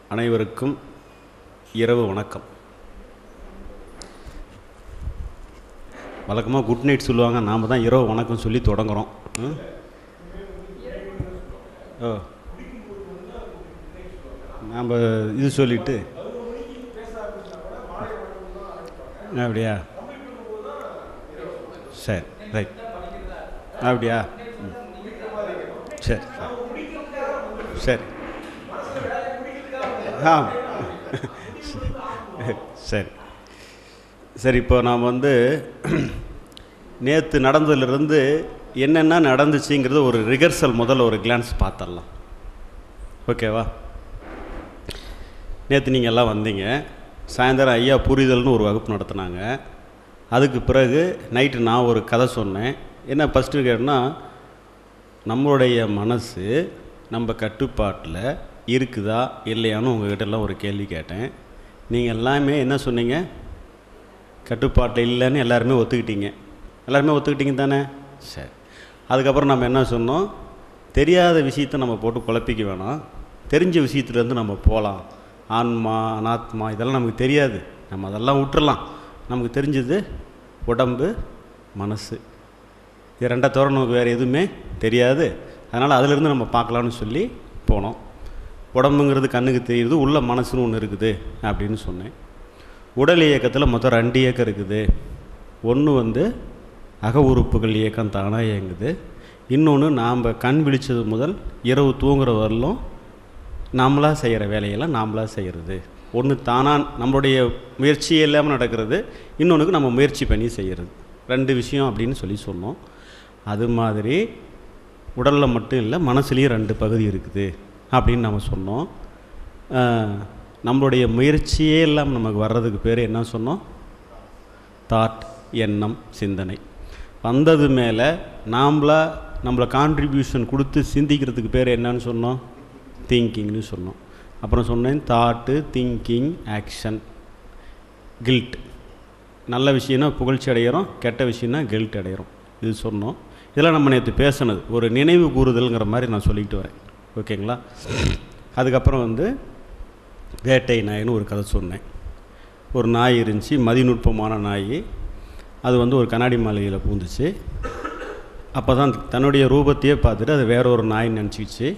அனைவருக்கும் இரவு வணக்கம் வழக்கமாக குட் நைட் சொல்லுவாங்க நாம் தான் இரவு வணக்கம் சொல்லி தொடங்குறோம் ம்? ஓ நாம் இது சொல்லிட்டு அப்படியா சரி ரைட் அப்படியா ம். சரி சரி ஆ சரி சரி இப்போ நாம் வந்து நேற்று நடந்ததுலேருந்து என்னென்ன நடந்துச்சுங்கிறது ஒரு ரிகர்சல் முதல்ல ஒரு கிளான்ஸ் பார்த்துடலாம் ஓகேவா நேற்று நீங்கள் எல்லாம் வந்தீங்க சாயந்தரம் ஐயா புரிதல்னு ஒரு வகுப்பு நடத்துனாங்க அதுக்கு பிறகு நைட்டு நான் ஒரு கதை சொன்னேன் என்ன ஃபஸ்ட்டு கேட்டேன்னா நம்மளுடைய மனசு நம்ம கட்டுப்பாட்டில் இருக்குதா இல்லையான்னு உங்ககிட்ட எல்லாம் ஒரு கேள்வி கேட்டேன் நீங்கள் எல்லாமே என்ன சொன்னீங்க கட்டுப்பாட்டில் இல்லைன்னு எல்லாருமே ஒத்துக்கிட்டீங்க எல்லாருமே ஒத்துக்கிட்டீங்க தானே சரி அதுக்கப்புறம் நம்ம என்ன சொன்னோம் தெரியாத விஷயத்தை நம்ம போட்டு குழப்பிக்க வேணாம் தெரிஞ்ச விஷயத்துலேருந்து நம்ம போகலாம் ஆன்மா அனாத்மா இதெல்லாம் நமக்கு தெரியாது நம்ம அதெல்லாம் விட்டுறலாம் நமக்கு தெரிஞ்சது உடம்பு மனசு இது ரெண்டை தவிர நமக்கு வேறு எதுவுமே தெரியாது அதனால் அதிலிருந்து நம்ம பார்க்கலான்னு சொல்லி போனோம் உடம்புங்கிறது கண்ணுக்கு தெரியுது உள்ள மனசுன்னு ஒன்று இருக்குது அப்படின்னு சொன்னேன் உடல் இயக்கத்தில் மொத்தம் ரெண்டு இயக்கம் இருக்குது ஒன்று வந்து அக உறுப்புகள் இயக்கம் தானாக இயங்குது இன்னொன்று நாம் கண் விழிச்சது முதல் இரவு தூங்குற வரலும் நாமளாக செய்கிற வேலையெல்லாம் நாமளாக செய்கிறது ஒன்று தானாக நம்மளுடைய முயற்சியே இல்லாமல் நடக்கிறது இன்னொன்றுக்கு நம்ம முயற்சி பண்ணி செய்கிறது ரெண்டு விஷயம் அப்படின்னு சொல்லி சொன்னோம் அது மாதிரி உடலில் மட்டும் இல்லை மனசுலேயும் ரெண்டு பகுதி இருக்குது அப்படின்னு நம்ம சொன்னோம் ஆஹ், நம்மளுடைய முயற்சியே இல்லாமல் நமக்கு வர்றதுக்கு பேர் என்ன சொன்னோம் தாட் எண்ணம் சிந்தனை வந்தது மேலே நாம்ளா நம்மளை கான்ட்ரிபியூஷன் கொடுத்து சிந்திக்கிறதுக்கு பேர் என்னன்னு சொன்னோம் திங்கிங்னு சொன்னோம் அப்புறம் சொன்னேன் தாட்டு திங்கிங் ஆக்ஷன் கில்ட் நல்ல விஷயம்னா புகழ்ச்சி அடைகிறோம் கெட்ட விஷயம்னா கில்ட் அடைகிறோம் இது சொன்னோம் இதெல்லாம் நம்ம நேற்று பேசுனது ஒரு நினைவு கூறுதல்ங்கிற மாதிரி நான் சொல்லிக்கிட்டு வரேன் ஓகேங்களா அதுக்கப்புறம் வந்து வேட்டை நாய்னு ஒரு கதை சொன்னேன் ஒரு நாய் இருந்துச்சு மதிநுட்பமான நாய் அது வந்து ஒரு கண்ணாடி மாளிகையில் பூந்துச்சு அப்போ தான் தன்னுடைய ரூபத்தையே பார்த்துட்டு அது வேற ஒரு நாய் நினச்சிக்கிச்சு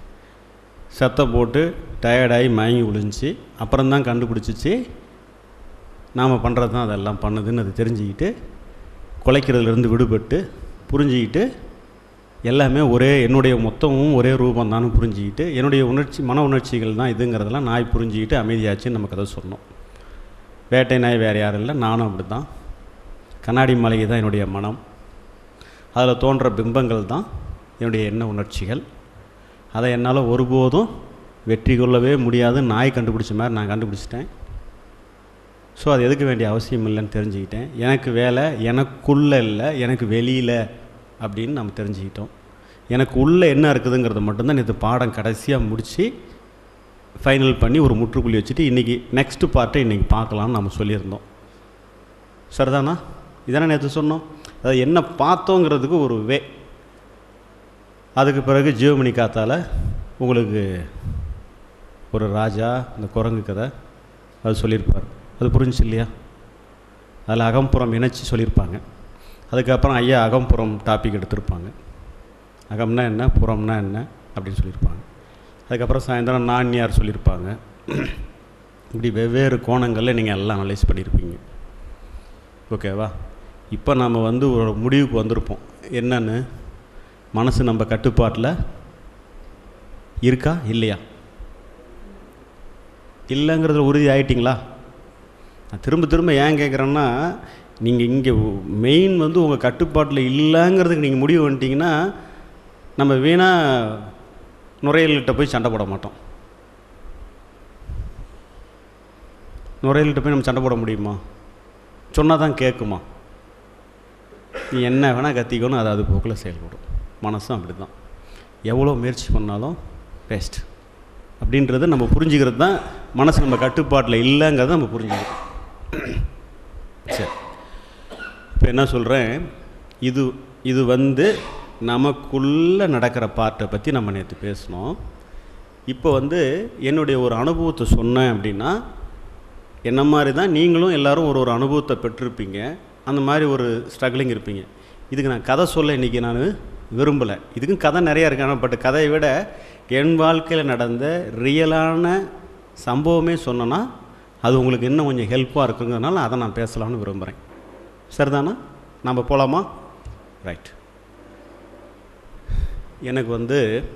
சத்தம் போட்டு டயர்டாகி மயங்கி விழுந்துச்சு அப்புறம் தான் கண்டுபிடிச்சிச்சு நாம் பண்ணுறது தான் அதெல்லாம் பண்ணுதுன்னு அது தெரிஞ்சுக்கிட்டு குலைக்கிறதுலேருந்து விடுபட்டு புரிஞ்சுக்கிட்டு எல்லாமே ஒரே என்னுடைய மொத்தமும் ஒரே ரூபம் தான் புரிஞ்சுக்கிட்டு என்னுடைய உணர்ச்சி மன உணர்ச்சிகள் தான் இதுங்கிறதெல்லாம் நாய் புரிஞ்சுக்கிட்டு அமைதியாச்சுன்னு நம்ம கதை சொன்னோம் வேட்டை நாய் வேறு யாரும் இல்லை நானும் அப்படி தான் கண்ணாடி மாளிகை தான் என்னுடைய மனம் அதில் தோன்ற பிம்பங்கள் தான் என்னுடைய எண்ண உணர்ச்சிகள் அதை என்னால் ஒருபோதும் வெற்றி கொள்ளவே முடியாது நாய் கண்டுபிடிச்ச மாதிரி நான் கண்டுபிடிச்சிட்டேன் ஸோ அது எதுக்கு வேண்டிய அவசியம் இல்லைன்னு தெரிஞ்சுக்கிட்டேன் எனக்கு வேலை எனக்குள்ளே இல்லை எனக்கு வெளியில் அப்படின்னு நம்ம தெரிஞ்சுக்கிட்டோம் எனக்கு உள்ளே என்ன இருக்குதுங்கிறத மட்டும்தான் நேற்று பாடம் கடைசியாக முடித்து ஃபைனல் பண்ணி ஒரு முற்றுப்புள்ளி வச்சுட்டு இன்றைக்கி நெக்ஸ்ட் பார்ட்டை இன்றைக்கி பார்க்கலாம்னு நம்ம சொல்லியிருந்தோம் சரிதானா இதானே நேற்று சொன்னோம் அதாவது என்ன பார்த்தோங்கிறதுக்கு ஒரு வே அதுக்கு பிறகு ஜீவமணி காத்தால் உங்களுக்கு ஒரு ராஜா இந்த குரங்கு கதை அது சொல்லியிருப்பார் அது புரிஞ்சுச்சு இல்லையா அதில் அகம்புறம் இணைச்சி சொல்லியிருப்பாங்க அதுக்கப்புறம் ஐயா அகம்புறம் டாபிக் எடுத்திருப்பாங்க அகம்னா என்ன புறம்னா என்ன அப்படின்னு சொல்லியிருப்பாங்க அதுக்கப்புறம் சாயந்தரம் நான்யார் சொல்லியிருப்பாங்க இப்படி வெவ்வேறு கோணங்களில் நீங்கள் எல்லாம் அனலைஸ் பண்ணியிருப்பீங்க ஓகேவா இப்போ நாம் வந்து ஒரு முடிவுக்கு வந்திருப்போம் என்னன்னு மனசு நம்ம கட்டுப்பாட்டில் இருக்கா இல்லையா இல்லைங்கிறதுல உறுதி ஆயிட்டிங்களா நான் திரும்ப திரும்ப ஏன் கேட்குறேன்னா நீங்கள் இங்கே மெயின் வந்து உங்கள் கட்டுப்பாட்டில் இல்லைங்கிறதுக்கு நீங்கள் முடிவு பண்ணிட்டீங்கன்னா நம்ம வீணாக நுரையீரல்கிட்ட போய் சண்டை போட மாட்டோம் நுரையீரல்கிட்ட போய் நம்ம சண்டை போட முடியுமா சொன்னால் தான் கேட்குமா நீ என்ன வேணால் கத்திக்கணும் அது அது போக்கில் செயல்படும் மனசும் அப்படி தான் எவ்வளோ முயற்சி பண்ணாலும் வேஸ்ட் அப்படின்றத நம்ம புரிஞ்சுக்கிறது தான் மனசு நம்ம கட்டுப்பாட்டில் இல்லைங்கிறத நம்ம புரிஞ்சுக்கிறோம் சரி இப்போ என்ன சொல்கிறேன் இது இது வந்து நமக்குள்ளே நடக்கிற பார்ட்டை பற்றி நம்ம நேற்று பேசினோம் இப்போ வந்து என்னுடைய ஒரு அனுபவத்தை சொன்னேன் அப்படின்னா என்ன மாதிரி தான் நீங்களும் எல்லாரும் ஒரு ஒரு அனுபவத்தை பெற்றிருப்பீங்க அந்த மாதிரி ஒரு ஸ்ட்ரகிளிங் இருப்பீங்க இதுக்கு நான் கதை சொல்ல இன்றைக்கி நான் விரும்பலை இதுக்கும் கதை நிறையா இருக்கு ஆனால் பட் கதையை விட என் வாழ்க்கையில் நடந்த ரியலான சம்பவமே சொன்னேன்னா அது உங்களுக்கு இன்னும் கொஞ்சம் ஹெல்ப்பாக இருக்குங்கிறதுனால அதை நான் பேசலாம்னு விரும்புகிறேன் சரிதானா நம்ம போகலாமா ரைட் எனக்கு வந்து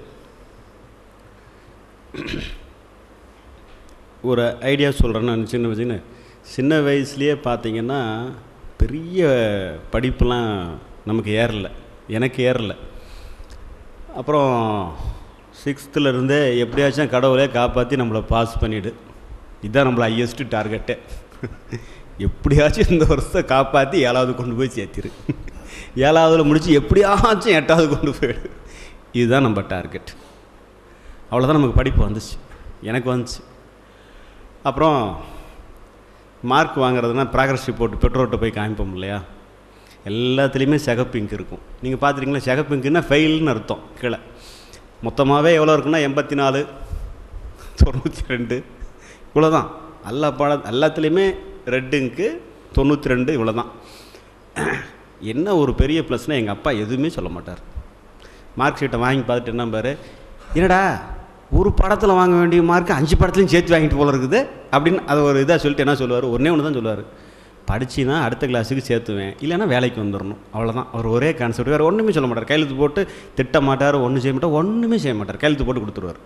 ஒரு ஐடியா சொல்கிறேன் நான் சின்ன வயசுன்னு சின்ன வயசுலேயே பார்த்தீங்கன்னா பெரிய படிப்புலாம் நமக்கு ஏறல எனக்கு ஏறல அப்புறம் சிக்ஸ்த்தில் இருந்தே எப்படியாச்சும் கடவுளே காப்பாற்றி நம்மளை பாஸ் பண்ணிவிடு இதுதான் நம்மளை ஹையஸ்ட்டு டார்கெட்டே எப்படியாச்சும் இந்த வருஷத்தை காப்பாற்றி ஏழாவது கொண்டு போய் சேர்த்திரு ஏழாவதுல முடித்து எப்படியாச்சும் எட்டாவது கொண்டு போயிடு இதுதான் நம்ம டார்கெட் அவ்வளோதான் நமக்கு படிப்பு வந்துச்சு எனக்கு வந்துச்சு அப்புறம் மார்க் வாங்குறதுனா ப்ராக்ரஸ் ரிப்போர்ட் பெட்ரோட்டை போய் காமிப்போம் இல்லையா எல்லாத்துலேயுமே சிகப்பிங்க் இருக்கும் நீங்கள் பார்த்துருக்கீங்களா சிகப்பிங்க்குன்னா ஃபெயில்னு அர்த்தம் கீழே மொத்தமாகவே எவ்வளோ இருக்குன்னா எண்பத்தி நாலு தொண்ணூற்றி ரெண்டு இவ்வளோ தான் எல்லா பாட எல்லாத்துலேயுமே ரெட்டுங்க்கு தொண்ணூற்றி ரெண்டு இவ்வளோ தான் என்ன ஒரு பெரிய ப்ளஸ்னால் எங்கள் அப்பா எதுவுமே சொல்ல மாட்டார் மார்க் ஷீட்டை வாங்கி பார்த்துட்டு என்ன பாரு என்னடா ஒரு படத்தில் வாங்க வேண்டிய மார்க் அஞ்சு படத்துலையும் சேர்த்து வாங்கிட்டு போல இருக்குது அப்படின்னு அதை ஒரு இதாக சொல்லிட்டு என்ன சொல்லுவார் ஒன்றே ஒன்று தான் சொல்லுவார் படிச்சுனா அடுத்த கிளாஸுக்கு சேர்த்துவேன் இல்லைன்னா வேலைக்கு வந்துடணும் அவ்வளோதான் அவர் ஒரே கான்செப்ட் வேறு ஒன்றுமே சொல்ல மாட்டார் கையெழுத்து போட்டு திட்ட மாட்டார் ஒன்றும் செய்ய மாட்டார் ஒன்றுமே செய்ய மாட்டார் கையெழுத்து போட்டு கொடுத்துருவார்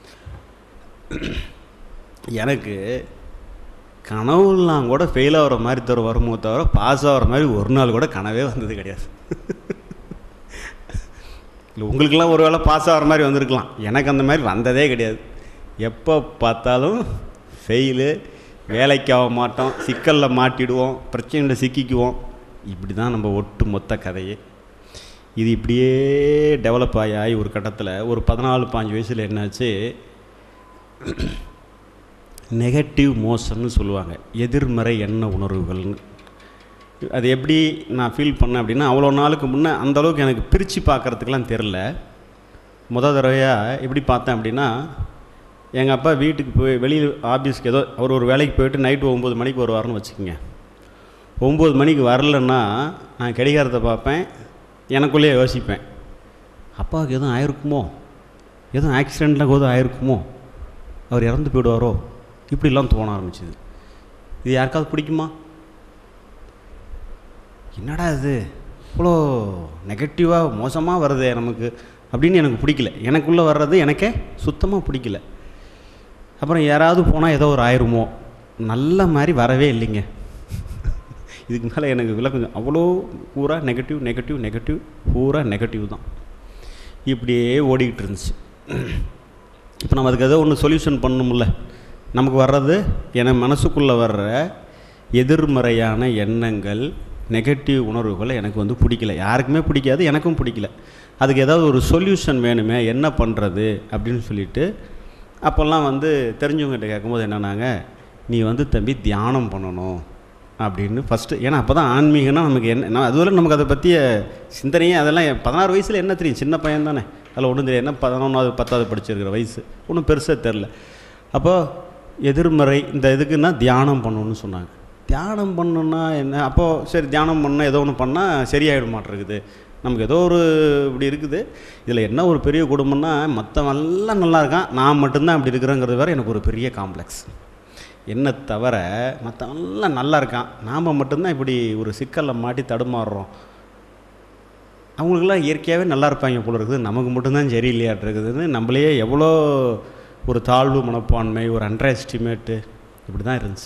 எனக்கு கனவுலாம் கூட ஃபெயில் ஆகிற மாதிரி தவிர வருமோ தவிர பாஸ் ஆகிற மாதிரி ஒரு நாள் கூட கனவே வந்தது கிடையாது இல்லை உங்களுக்கெல்லாம் ஒரு வேளை பாஸ் ஆகிற மாதிரி வந்திருக்கலாம் எனக்கு அந்த மாதிரி வந்ததே கிடையாது எப்போ பார்த்தாலும் ஃபெயிலு வேலைக்கு ஆக மாட்டோம் சிக்கலில் மாட்டிடுவோம் பிரச்சனையில் சிக்கிக்குவோம் இப்படி தான் நம்ம ஒட்டு மொத்த கதையே இது இப்படியே டெவலப் ஆகி ஆகி ஒரு கட்டத்தில் ஒரு பதினாலு பாஞ்சு வயசில் என்னாச்சு நெகட்டிவ் மோஷன்னு சொல்லுவாங்க எதிர்மறை எண்ண உணர்வுகள்னு அது எப்படி நான் ஃபீல் பண்ணேன் அப்படின்னா அவ்வளோ நாளுக்கு முன்னே அந்தளவுக்கு எனக்கு பிரித்து பார்க்குறதுக்கெலாம் தெரில முத தடவையாக எப்படி பார்த்தேன் அப்படின்னா எங்கள் அப்பா வீட்டுக்கு போய் வெளியில் ஆஃபீஸ்க்கு ஏதோ அவர் ஒரு வேலைக்கு போயிட்டு நைட்டு ஒம்பது மணிக்கு வருவார்னு வச்சுக்கோங்க ஒம்பது மணிக்கு வரலன்னா நான் கடிகாரத்தை பார்ப்பேன் எனக்குள்ளேயே யோசிப்பேன் அப்பாவுக்கு எதுவும் ஆயிருக்குமோ எதுவும் ஆக்சிடெண்ட்டில் எதுவும் ஆயிருக்குமோ அவர் இறந்து போயிடுவாரோ இப்படிலாம் தோண ஆரம்பிச்சுது இது யாருக்காவது பிடிக்குமா என்னடா இது இவ்வளோ நெகட்டிவாக மோசமாக வருதே நமக்கு அப்படின்னு எனக்கு பிடிக்கல எனக்குள்ளே வர்றது எனக்கே சுத்தமாக பிடிக்கல அப்புறம் யாராவது போனால் ஏதோ ஒரு ஆயிருமோ நல்ல மாதிரி வரவே இல்லைங்க இதுக்கு மேலே எனக்கு விளக்கம் அவ்வளோ பூரா நெகட்டிவ் நெகட்டிவ் நெகட்டிவ் பூரா நெகட்டிவ் தான் இப்படியே ஓடிக்கிட்டு இருந்துச்சு இப்போ நம்ம அதுக்கு ஏதோ ஒன்று சொல்யூஷன் பண்ணணும்ல நமக்கு வர்றது என மனசுக்குள்ளே வர்ற எதிர்மறையான எண்ணங்கள் நெகட்டிவ் உணர்வுகளை எனக்கு வந்து பிடிக்கல யாருக்குமே பிடிக்காது எனக்கும் பிடிக்கல அதுக்கு ஏதாவது ஒரு சொல்யூஷன் வேணுமே என்ன பண்ணுறது அப்படின்னு சொல்லிட்டு அப்போல்லாம் வந்து தெரிஞ்சவங்ககிட்ட கேட்கும்போது என்னன்னாங்க நீ வந்து தம்பி தியானம் பண்ணணும் அப்படின்னு ஃபஸ்ட்டு ஏன்னா அப்போ தான் ஆன்மீகம்னா நமக்கு என்ன நான் அதுவரை நமக்கு அதை பற்றிய சிந்தனையே அதெல்லாம் பதினாறு வயசில் என்ன தெரியும் சின்ன பையன் தானே அதில் ஒன்றும் தெரியும் என்ன பதினொன்றாவது பத்தாவது படிச்சிருக்கிற வயசு ஒன்றும் பெருசாக தெரில அப்போது எதிர்மறை இந்த இதுக்குன்னா தியானம் பண்ணணும்னு சொன்னாங்க தியானம் பண்ணணுன்னா என்ன அப்போது சரி தியானம் பண்ணால் ஏதோ ஒன்று பண்ணால் சரியாயிட மாட்டேருக்குது நமக்கு ஏதோ ஒரு இப்படி இருக்குது இதில் என்ன ஒரு பெரிய குடும்பம்னா மற்றவெல்லாம் நல்லா இருக்கான் நான் மட்டும்தான் அப்படி இருக்கிறேங்கிறது வேறு எனக்கு ஒரு பெரிய காம்ப்ளெக்ஸ் என்ன தவிர மற்றவெல்லாம் நல்லா இருக்கான் நாம் மட்டும்தான் இப்படி ஒரு சிக்கலில் மாட்டி தடுமாறுறோம் அவங்களுக்கெல்லாம் இயற்கையாகவே நல்லா இருப்பாங்க போல இருக்குது நமக்கு மட்டும்தான் சரியில்லையாட்டு இருக்குதுன்னு நம்மளையே எவ்வளோ ஒரு தாழ்வு மனப்பான்மை ஒரு அண்டர் எஸ்டிமேட்டு இப்படி தான் இருந்துச்சு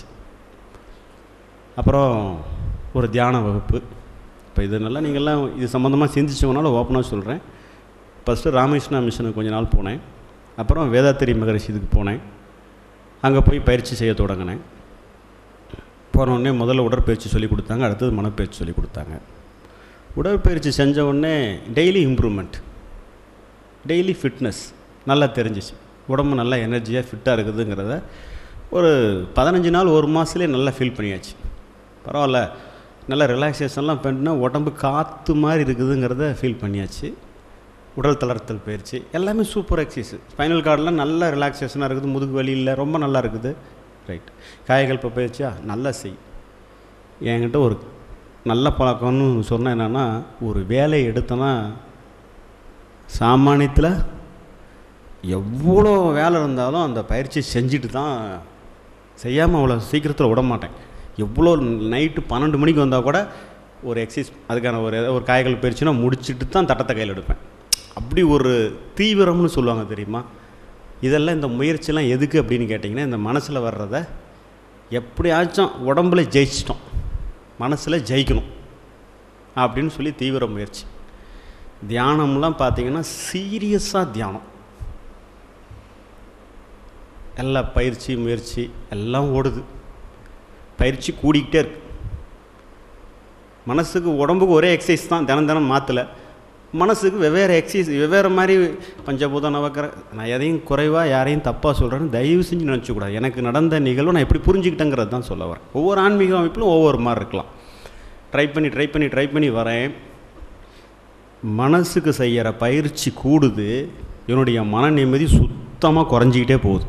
அப்புறம் ஒரு தியான வகுப்பு இப்போ இதனால நீங்கள்லாம் இது சம்மந்தமாக சிந்திச்சவனால ஓப்பனாக சொல்கிறேன் ஃபஸ்ட்டு ராமகிருஷ்ணா மிஷனுக்கு கொஞ்ச நாள் போனேன் அப்புறம் வேதாத்திரி மகரிஷி இதுக்கு போனேன் அங்கே போய் பயிற்சி செய்ய தொடங்கினேன் போனோடனே முதல்ல உடற்பயிற்சி சொல்லி கொடுத்தாங்க அடுத்தது மனப்பயிற்சி சொல்லி கொடுத்தாங்க உடற்பயிற்சி செஞ்ச உடனே டெய்லி இம்ப்ரூவ்மெண்ட் டெய்லி ஃபிட்னஸ் நல்லா தெரிஞ்சிச்சு உடம்பு நல்லா எனர்ஜியாக ஃபிட்டாக இருக்குதுங்கிறத ஒரு பதினஞ்சு நாள் ஒரு மாதத்துலேயே நல்லா ஃபீல் பண்ணியாச்சு பரவாயில்ல நல்லா ரிலாக்ஸேஷன்லாம் பண்ணினா உடம்பு காற்று மாதிரி இருக்குதுங்கிறத ஃபீல் பண்ணியாச்சு உடல் தளர்த்தல் பயிற்சி எல்லாமே சூப்பர் எக்ஸசைஸ் ஸ்பைனல் கார்டில் நல்ல ரிலாக்ஸேஷனாக இருக்குது முதுகு வலி இல்லை ரொம்ப நல்லா இருக்குது ரைட் காயகல்ப பயிற்சியா நல்லா செய் என்கிட்ட ஒரு நல்ல பழக்கம்னு சொன்ன என்னென்னா ஒரு வேலையை எடுத்தேன்னா சாமானியத்தில் எவ்வளோ வேலை இருந்தாலும் அந்த பயிற்சி செஞ்சுட்டு தான் செய்யாமல் அவ்வளோ சீக்கிரத்தில் விட மாட்டேன் எவ்வளோ நைட்டு பன்னெண்டு மணிக்கு வந்தால் கூட ஒரு எக்ஸசைஸ் அதுக்கான ஒரு ஒரு காய்கள் பயிற்சினா முடிச்சுட்டு தான் தட்டத்தை கையில் எடுப்பேன் அப்படி ஒரு தீவிரம்னு சொல்லுவாங்க தெரியுமா இதெல்லாம் இந்த முயற்சியெல்லாம் எதுக்கு அப்படின்னு கேட்டிங்கன்னா இந்த மனசில் வர்றத எப்படியாச்சும் உடம்புல ஜெயிச்சிட்டோம் மனசில் ஜெயிக்கணும் அப்படின்னு சொல்லி தீவிர முயற்சி தியானம்லாம் பார்த்தீங்கன்னா சீரியஸாக தியானம் எல்லா பயிற்சி முயற்சி எல்லாம் ஓடுது பயிற்சி கூடிக்கிட்டே இருக்கு மனசுக்கு உடம்புக்கு ஒரே எக்ஸசைஸ் தான் தினம் தினம் மாற்றலை மனசுக்கு வெவ்வேறு எக்ஸசைஸ் வெவ்வேறு மாதிரி பஞ்சபூத நவக்கர நான் எதையும் குறைவாக யாரையும் தப்பாக சொல்கிறேன்னு தயவு செஞ்சு நினச்சக்கூடாது எனக்கு நடந்த நிகழ்வு நான் எப்படி புரிஞ்சுக்கிட்டேங்கிறது தான் சொல்ல வரேன் ஒவ்வொரு ஆன்மீக அமைப்பிலும் ஒவ்வொரு மாதிரி இருக்கலாம் ட்ரை பண்ணி ட்ரை பண்ணி ட்ரை பண்ணி வரேன் மனசுக்கு செய்கிற பயிற்சி கூடுது என்னுடைய மன நிம்மதி சுத்தமாக குறைஞ்சிக்கிட்டே போகுது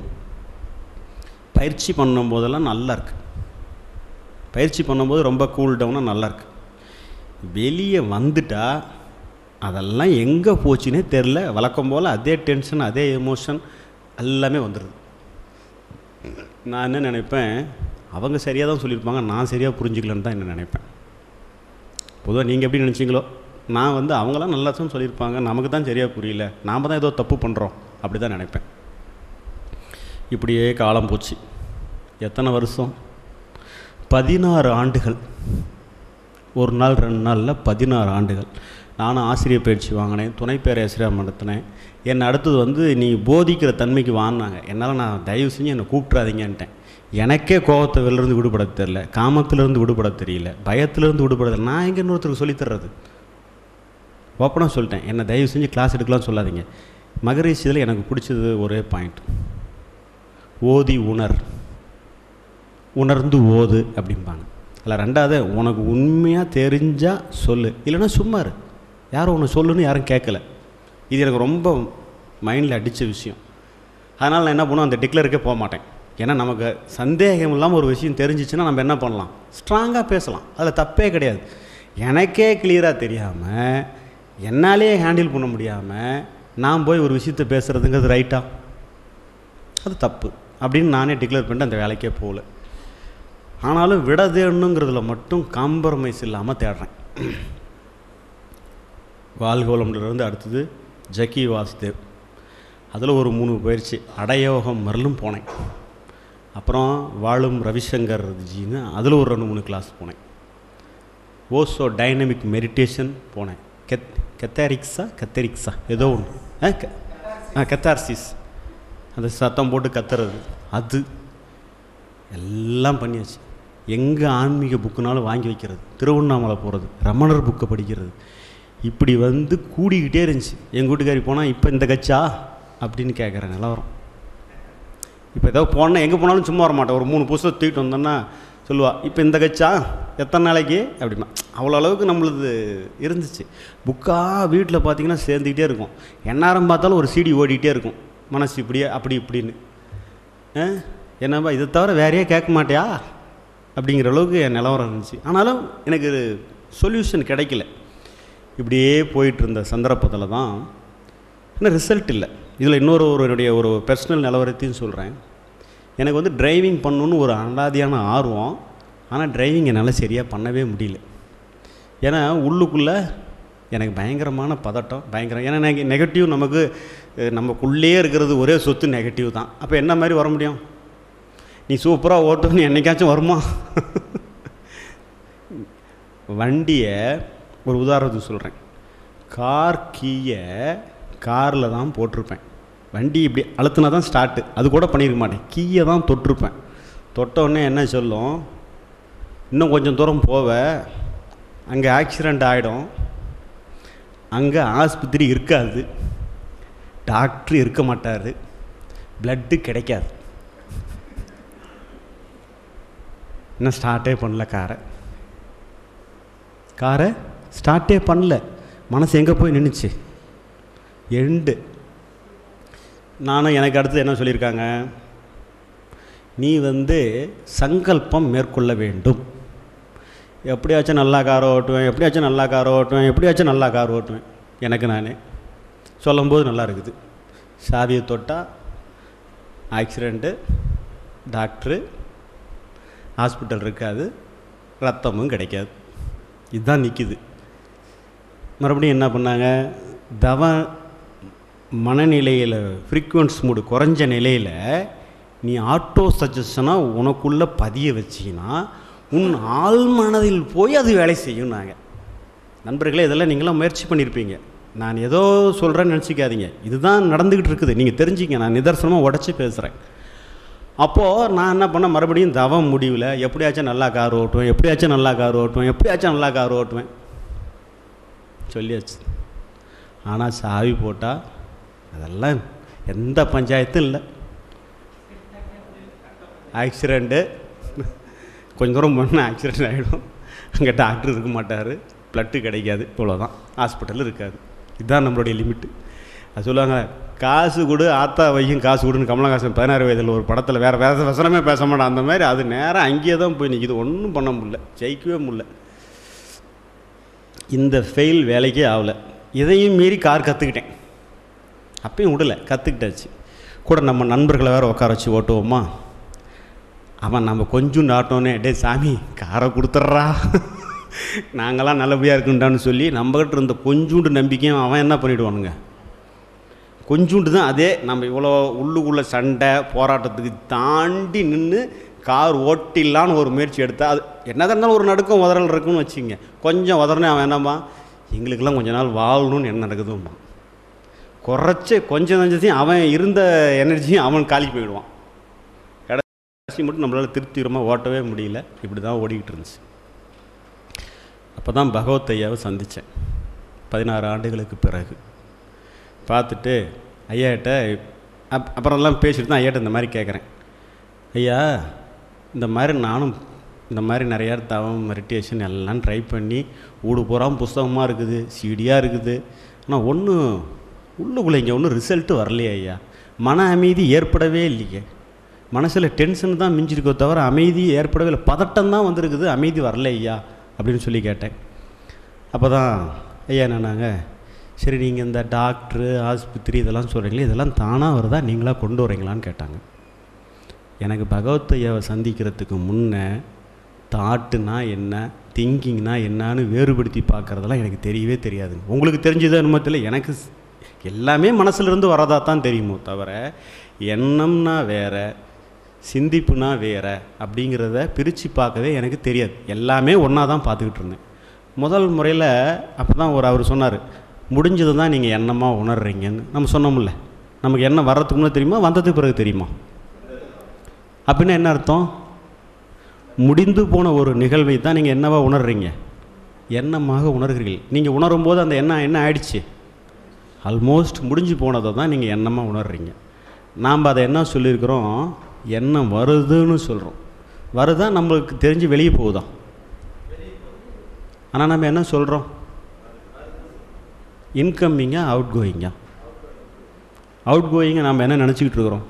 பயிற்சி பண்ணும்போதெல்லாம் நல்லா இருக்கு பயிற்சி பண்ணும்போது ரொம்ப கூல் டவுனாக நல்லா இருக்கு வெளியே வந்துட்டா அதெல்லாம் எங்கே போச்சுன்னே தெரில வழக்கம் போல் அதே டென்ஷன் அதே எமோஷன் எல்லாமே வந்துடுது நான் என்ன நினைப்பேன் அவங்க சரியாக தான் சொல்லியிருப்பாங்க நான் சரியாக புரிஞ்சுக்கலன்னு தான் என்ன நினைப்பேன் பொதுவாக நீங்கள் எப்படி நினச்சிங்களோ நான் வந்து அவங்களாம் நல்லா தான் சொல்லியிருப்பாங்க நமக்கு தான் சரியாக புரியல நாம் தான் ஏதோ தப்பு பண்ணுறோம் அப்படி தான் நினைப்பேன் இப்படியே காலம் போச்சு எத்தனை வருஷம் பதினாறு ஆண்டுகள் ஒரு நாள் ரெண்டு நாளில் பதினாறு ஆண்டுகள் நானும் ஆசிரியர் பயிற்சி வாங்கினேன் துணை பேராசிரியர் நடத்தினேன் என்னை அடுத்தது வந்து நீ போதிக்கிற தன்மைக்கு வாங்கினாங்க என்னால் நான் தயவு செஞ்சு என்னை கூப்பிட்றாதீங்கன்ட்டேன் எனக்கே கோபத்தை வெளிலேருந்து விடுபட தெரியல காமத்திலேருந்து விடுபட தெரியல பயத்திலேருந்து விடுபட தெரியல நான் எங்கே இன்னொருத்தருக்கு சொல்லித்தர்றது ஓப்பனாக சொல்லிட்டேன் என்னை தயவு செஞ்சு கிளாஸ் எடுக்கலாம் சொல்லாதீங்க மகரிஷியில் எனக்கு பிடிச்சது ஒரே பாயிண்ட் ஓதி உணர் உணர்ந்து ஓது அப்படிம்பாங்க அதில் ரெண்டாவது உனக்கு உண்மையாக தெரிஞ்சால் சொல்லு இல்லைன்னா சும்மா இரு யாரும் உன்னை சொல்லுன்னு யாரும் கேட்கல இது எனக்கு ரொம்ப மைண்டில் அடித்த விஷயம் அதனால் நான் என்ன பண்ணுவேன் அந்த டிக்ளருக்கே போக மாட்டேன் ஏன்னா நமக்கு சந்தேகம் இல்லாமல் ஒரு விஷயம் தெரிஞ்சிச்சுன்னா நம்ம என்ன பண்ணலாம் ஸ்ட்ராங்காக பேசலாம் அதில் தப்பே கிடையாது எனக்கே கிளியராக தெரியாமல் என்னாலே ஹேண்டில் பண்ண முடியாமல் நான் போய் ஒரு விஷயத்தை பேசுகிறதுங்கிறது ரைட்டா அது தப்பு அப்படின்னு நானே டிக்ளேர் பண்ணிட்டு அந்த வேலைக்கே போகல ஆனாலும் விட தேடணுங்கிறதுல மட்டும் காம்ப்ரமைஸ் இல்லாமல் தேடுறேன் வாழ்கோலம்லேருந்து அடுத்தது ஜக்கி வாசுதேவ் அதில் ஒரு மூணு பயிற்சி அடயோகம் மரலும் போனேன் அப்புறம் வாழும் ரவிசங்கர் ஜின்னு அதில் ஒரு ரெண்டு மூணு கிளாஸ் போனேன் ஓசோ டைனமிக் மெடிடேஷன் போனேன் கெத் கெத்தாரிக்ஸா கத்தரிக்ஸா ஏதோ ஒன்று ஆ க ஆ கத்தார்சிஸ் அந்த சத்தம் போட்டு கத்துறது அது எல்லாம் பண்ணியாச்சு எங்கே ஆன்மீக புக்குனாலும் வாங்கி வைக்கிறது திருவண்ணாமலை போகிறது ரமணர் புக்கை படிக்கிறது இப்படி வந்து கூடிக்கிட்டே இருந்துச்சு எங்கள் வீட்டுக்காரி போனால் இப்போ இந்த கட்சா அப்படின்னு கேட்குற நிலவரம் இப்போ ஏதோ போனால் எங்கே போனாலும் சும்மா வர மாட்டேன் ஒரு மூணு புதுசாக தூக்கிட்டு வந்தோன்னா சொல்லுவா இப்போ இந்த கட்சா எத்தனை நாளைக்கு அப்படிமா அவ்வளோ அளவுக்கு நம்மளுது இருந்துச்சு புக்காக வீட்டில் பார்த்தீங்கன்னா சேர்ந்துக்கிட்டே இருக்கும் எந்நேரம் பார்த்தாலும் ஒரு சீடி ஓடிக்கிட்டே இருக்கும் மனசு இப்படியே அப்படி இப்படின்னு ஆ என்னப்பா இதை தவிர வேறையே கேட்க மாட்டியா அப்படிங்கிற அளவுக்கு என் நிலவரம் இருந்துச்சு ஆனாலும் எனக்கு சொல்யூஷன் கிடைக்கல இப்படியே போயிட்டு இருந்த சந்தர்ப்பத்தில் தான் இன்னும் ரிசல்ட் இல்லை இதில் இன்னொரு ஒருவருடைய ஒரு பர்சனல் நிலவரத்தையும் சொல்கிறேன் எனக்கு வந்து டிரைவிங் பண்ணணுன்னு ஒரு அனாதியான ஆர்வம் ஆனால் டிரைவிங் என்னால் சரியாக பண்ணவே முடியல ஏன்னா உள்ளுக்குள்ளே எனக்கு பயங்கரமான பதட்டம் பயங்கரம் ஏன்னா நெக நெகட்டிவ் நமக்கு அஹ், நமக்குள்ளே இருக்கிறது ஒரே சொத்து நெகட்டிவ் தான் அப்போ என்ன மாதிரி வர முடியும் நீ சூப்பராக ஓட்டுன்னு என்னைக்காச்சும் வருமா வண்டியை ஒரு உதாரணத்துக்கு சொல்கிறேன் கார் கீயை காரில் தான் போட்டிருப்பேன் வண்டி இப்படி அழுத்தினா தான் ஸ்டார்ட்டு அது கூட பண்ணியிருக்க மாட்டேன் கீயை தான் தொட்டிருப்பேன் தொட்ட உடனே என்ன சொல்லும் இன்னும் கொஞ்சம் தூரம் போவ அங்கே ஆக்சிடெண்ட் ஆகிடும் அங்கே ஆஸ்பத்திரி இருக்காது டாக்டர் இருக்க மாட்டார் பிளட்டு கிடைக்காது இன்னும் ஸ்டார்ட்டே பண்ணல காரை காரை ஸ்டார்ட்டே பண்ணல மனசு எங்கே போய் நின்றுச்சு எண்டு நானும் எனக்கு அடுத்து என்ன சொல்லியிருக்காங்க நீ வந்து சங்கல்பம் மேற்கொள்ள வேண்டும் எப்படியாச்சும் நல்லா கார் ஓட்டுவேன் எப்படியாச்சும் நல்லா கார் ஓட்டுவேன் எப்படியாச்சும் நல்லா கார் ஓட்டுவேன் எனக்கு நானே சொல்லும்போது நல்லா இருக்குது சாவியை தொட்டால் ஆக்சிடெண்ட்டு டாக்டரு ஹாஸ்பிட்டல் இருக்காது ரத்தமும் கிடைக்காது இதுதான் நிற்கிது மறுபடியும் என்ன பண்ணாங்க தவ மனநிலையில் ஃப்ரீக்குவன்ஸ் மூடு குறைஞ்ச நிலையில் நீ ஆட்டோ சஜஷனாக உனக்குள்ளே பதிய வச்சிங்கன்னா உன் ஆள் மனதில் போய் அது வேலை செய்யும் நாங்கள் நண்பர்களே இதெல்லாம் நீங்களாம் முயற்சி பண்ணியிருப்பீங்க நான் ஏதோ சொல்கிறேன்னு நினச்சிக்காதீங்க இதுதான் நடந்துக்கிட்டு இருக்குது நீங்கள் தெரிஞ்சுங்க நான் நிதர்சனமாக உடச்சி பேசுகிறேன் அப்போது நான் என்ன பண்ணேன் மறுபடியும் தவம் முடிவில் எப்படியாச்சும் நல்லா கார் ஓட்டுவேன் எப்படியாச்சும் நல்லா கார் ஓட்டுவேன் எப்படியாச்சும் நல்லா கார் ஓட்டுவேன் சொல்லியாச்சு ஆனால் சாவி போட்டால் அதெல்லாம் எந்த பஞ்சாயத்தும் இல்லை ஆக்சிடெண்ட்டு கொஞ்ச தூரம் போனால் ஆக்சிடெண்ட் ஆகிடும் அங்கே டாக்டர் இருக்க மாட்டார் ப்ளட்டு கிடைக்காது இவ்வளோதான் ஹாஸ்பிட்டல் இருக்காது இதுதான் நம்மளுடைய லிமிட்டு அது சொல்லுவாங்க காசு கொடு ஆத்தா வையும் காசு கொடுன்னு கமலஹாசன் பதினாறு வயதில் ஒரு படத்தில் வேறு வேறு வசனமே பேச மாட்டான் அந்த மாதிரி அது நேராக அங்கேயே தான் போய் நிற்கிது ஒன்றும் பண்ண முடியல ஜெயிக்கவே முடியல இந்த ஃபெயில் வேலைக்கே ஆகலை இதையும் மீறி கார் கற்றுக்கிட்டேன் அப்பயும் விடலை கற்றுக்கிட்டாச்சு கூட நம்ம நண்பர்களை வேறு உட்கார வச்சு ஓட்டுவோமா அவன் நம்ம கொஞ்சம் நாட்டோன்னே டே சாமி காரை கொடுத்துட்றா நாங்களாம் நல்லபடியாக இருக்குண்டான்னு சொல்லி நம்மகிட்ட இருந்த கொஞ்சூண்டு நம்பிக்கையும் அவன் என்ன பண்ணிவிடுவானுங்க கொஞ்சூண்டு தான் அதே நம்ம இவ்வளோ உள்ளுக்குள்ளே சண்டை போராட்டத்துக்கு தாண்டி நின்று கார் ஓட்டிடலான்னு ஒரு முயற்சி எடுத்தால் அது என்னதான் இருந்தாலும் ஒரு நடுக்கம் உதறல் இருக்குன்னு வச்சுங்க கொஞ்சம் உதறனே அவன் என்னம்மா எங்களுக்கெல்லாம் கொஞ்ச நாள் வாழணும்னு என்ன நடக்குதும்மா குறைச்ச கொஞ்சம் நஞ்சத்தையும் அவன் இருந்த எனர்ஜியும் அவன் காலி போயிடுவான் கடைசி மட்டும் நம்மளால் திருப்திகரமாக ஓட்டவே முடியல இப்படி தான் ஓடிக்கிட்டு இருந்துச்சு அப்போ தான் பகவத் ஐயாவை சந்தித்தேன் பதினாறு ஆண்டுகளுக்கு பிறகு பார்த்துட்டு ஐயாட்ட அப் அப்புறம்லாம் பேசிட்டு தான் ஐயாட்ட இந்த மாதிரி கேட்குறேன் ஐயா இந்த மாதிரி நானும் இந்த மாதிரி நிறையா தவம் மெடிடேஷன் எல்லாம் ட்ரை பண்ணி ஊடு பூராம் புஸ்தகமாக இருக்குது சீடியாக இருக்குது ஆனால் ஒன்றும் உள்ளுக்குள்ளே இங்கே ஒன்றும் ரிசல்ட்டு வரலையே ஐயா மன அமைதி ஏற்படவே இல்லையே மனசில் டென்ஷன் தான் மிஞ்சிருக்கோ தவிர அமைதி ஏற்படவே இல்லை பதட்டம் தான் வந்திருக்குது அமைதி வரல ஐயா அப்படின்னு சொல்லி கேட்டேன் அப்போ தான் ஐயா என்னன்னாங்க சரி நீங்கள் இந்த டாக்டரு ஆஸ்பத்திரி இதெல்லாம் சொல்கிறீங்களே இதெல்லாம் தானாக வருதா நீங்களாக கொண்டு வரீங்களான்னு கேட்டாங்க எனக்கு பகவத் ஐயாவை சந்திக்கிறதுக்கு முன்னே தாட்டுனா என்ன திங்கிங்னா என்னன்னு வேறுபடுத்தி பார்க்குறதெல்லாம் எனக்கு தெரியவே தெரியாது உங்களுக்கு தெரிஞ்சது என்னமோ தெரியல எனக்கு ஸ்- எல்லாமே மனசுலேருந்து வரதா தான் தெரியுமோ தவிர எண்ணம்னா வேற சிந்திப்புனா வேற அப்படிங்கிறத பிரித்து பார்க்கவே எனக்கு தெரியாது எல்லாமே ஒன்றா தான் பார்த்துக்கிட்டு இருந்தேன் முதல் முறையில் அப்போ தான் ஒரு அவர் சொன்னார் முடிஞ்சது தான் நீங்கள் எண்ணமாக உணர்றீங்கன்னு நம்ம சொன்னோம்ல நமக்கு எண்ணம் வர்றதுக்கு முன்னே தெரியுமா வந்ததுக்கு பிறகு தெரியுமா அப்படின்னா என்ன அர்த்தம் முடிந்து போன ஒரு நிகழ்வை தான் நீங்கள் என்னவா உணர்றீங்க எண்ணமாக உணர்கிறீர்கள் நீங்கள் உணரும் போது அந்த எண்ணம் என்ன ஆயிடுச்சு ஆல்மோஸ்ட் முடிஞ்சு போனதை தான் நீங்கள் எண்ணமாக உணர்றீங்க நாம் அதை என்ன சொல்லியிருக்கிறோம் எண்ணம் வருதுன்னு சொல்கிறோம் வருதா நம்மளுக்கு தெரிஞ்சு வெளியே போகுதா ஆனால் நம்ம என்ன சொல்கிறோம் இன்கம்மிங்கா அவுட் கோயிங்கா அவுட் கோயிங்கை நம்ம என்ன நினச்சிக்கிட்டு இருக்கிறோம்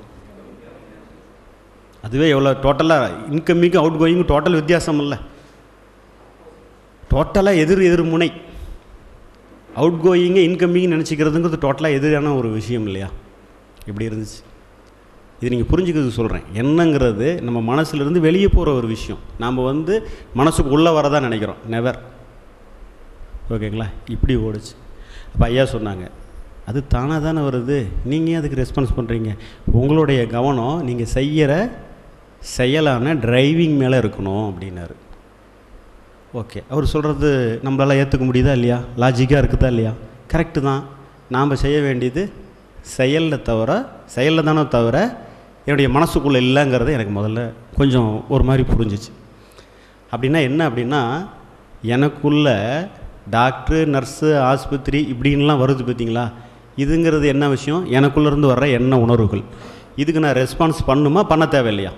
அதுவே எவ்வளோ டோட்டலாக இன்கம்மிங்கும் அவுட் கோயிங்கும் டோட்டல் வித்தியாசம் இல்லை டோட்டலாக எதிர் எதிர் முனை அவுட் கோயிங்கை இன்கம்மிங் நினச்சிக்கிறதுங்கிறது டோட்டலாக எதிரான ஒரு விஷயம் இல்லையா இப்படி இருந்துச்சு இது நீங்கள் புரிஞ்சுக்கிறது சொல்கிறேன் என்னங்கிறது நம்ம மனசுலேருந்து வெளியே போகிற ஒரு விஷயம் நாம் வந்து மனசுக்கு உள்ளே வரதான் நினைக்கிறோம் நெவர் ஓகேங்களா இப்படி ஓடுச்சு அப்போ ஐயா சொன்னாங்க அது தானாக தானே வருது நீங்கள் ஏன் அதுக்கு ரெஸ்பான்ஸ் பண்ணுறீங்க உங்களுடைய கவனம் நீங்கள் செய்கிற செயலான டிரைவிங் மேலே இருக்கணும் அப்படின்னாரு ஓகே அவர் சொல்கிறது நம்மளால் ஏற்றுக்க முடியுதா இல்லையா லாஜிக்காக இருக்குதா இல்லையா கரெக்டு தான் நாம் செய்ய வேண்டியது செயலில் தவிர செயலில் தானே தவிர என்னுடைய மனசுக்குள்ளே இல்லைங்கிறது எனக்கு முதல்ல கொஞ்சம் ஒரு மாதிரி புரிஞ்சிச்சு அப்படின்னா என்ன அப்படின்னா எனக்குள்ள டாக்டரு நர்ஸு ஆஸ்பத்திரி இப்படின்லாம் வருது பார்த்தீங்களா இதுங்கிறது என்ன விஷயம் எனக்குள்ளேருந்து வர்ற எண்ண உணர்வுகள் இதுக்கு நான் ரெஸ்பான்ஸ் பண்ணுமா பண்ண தேவையில்லையா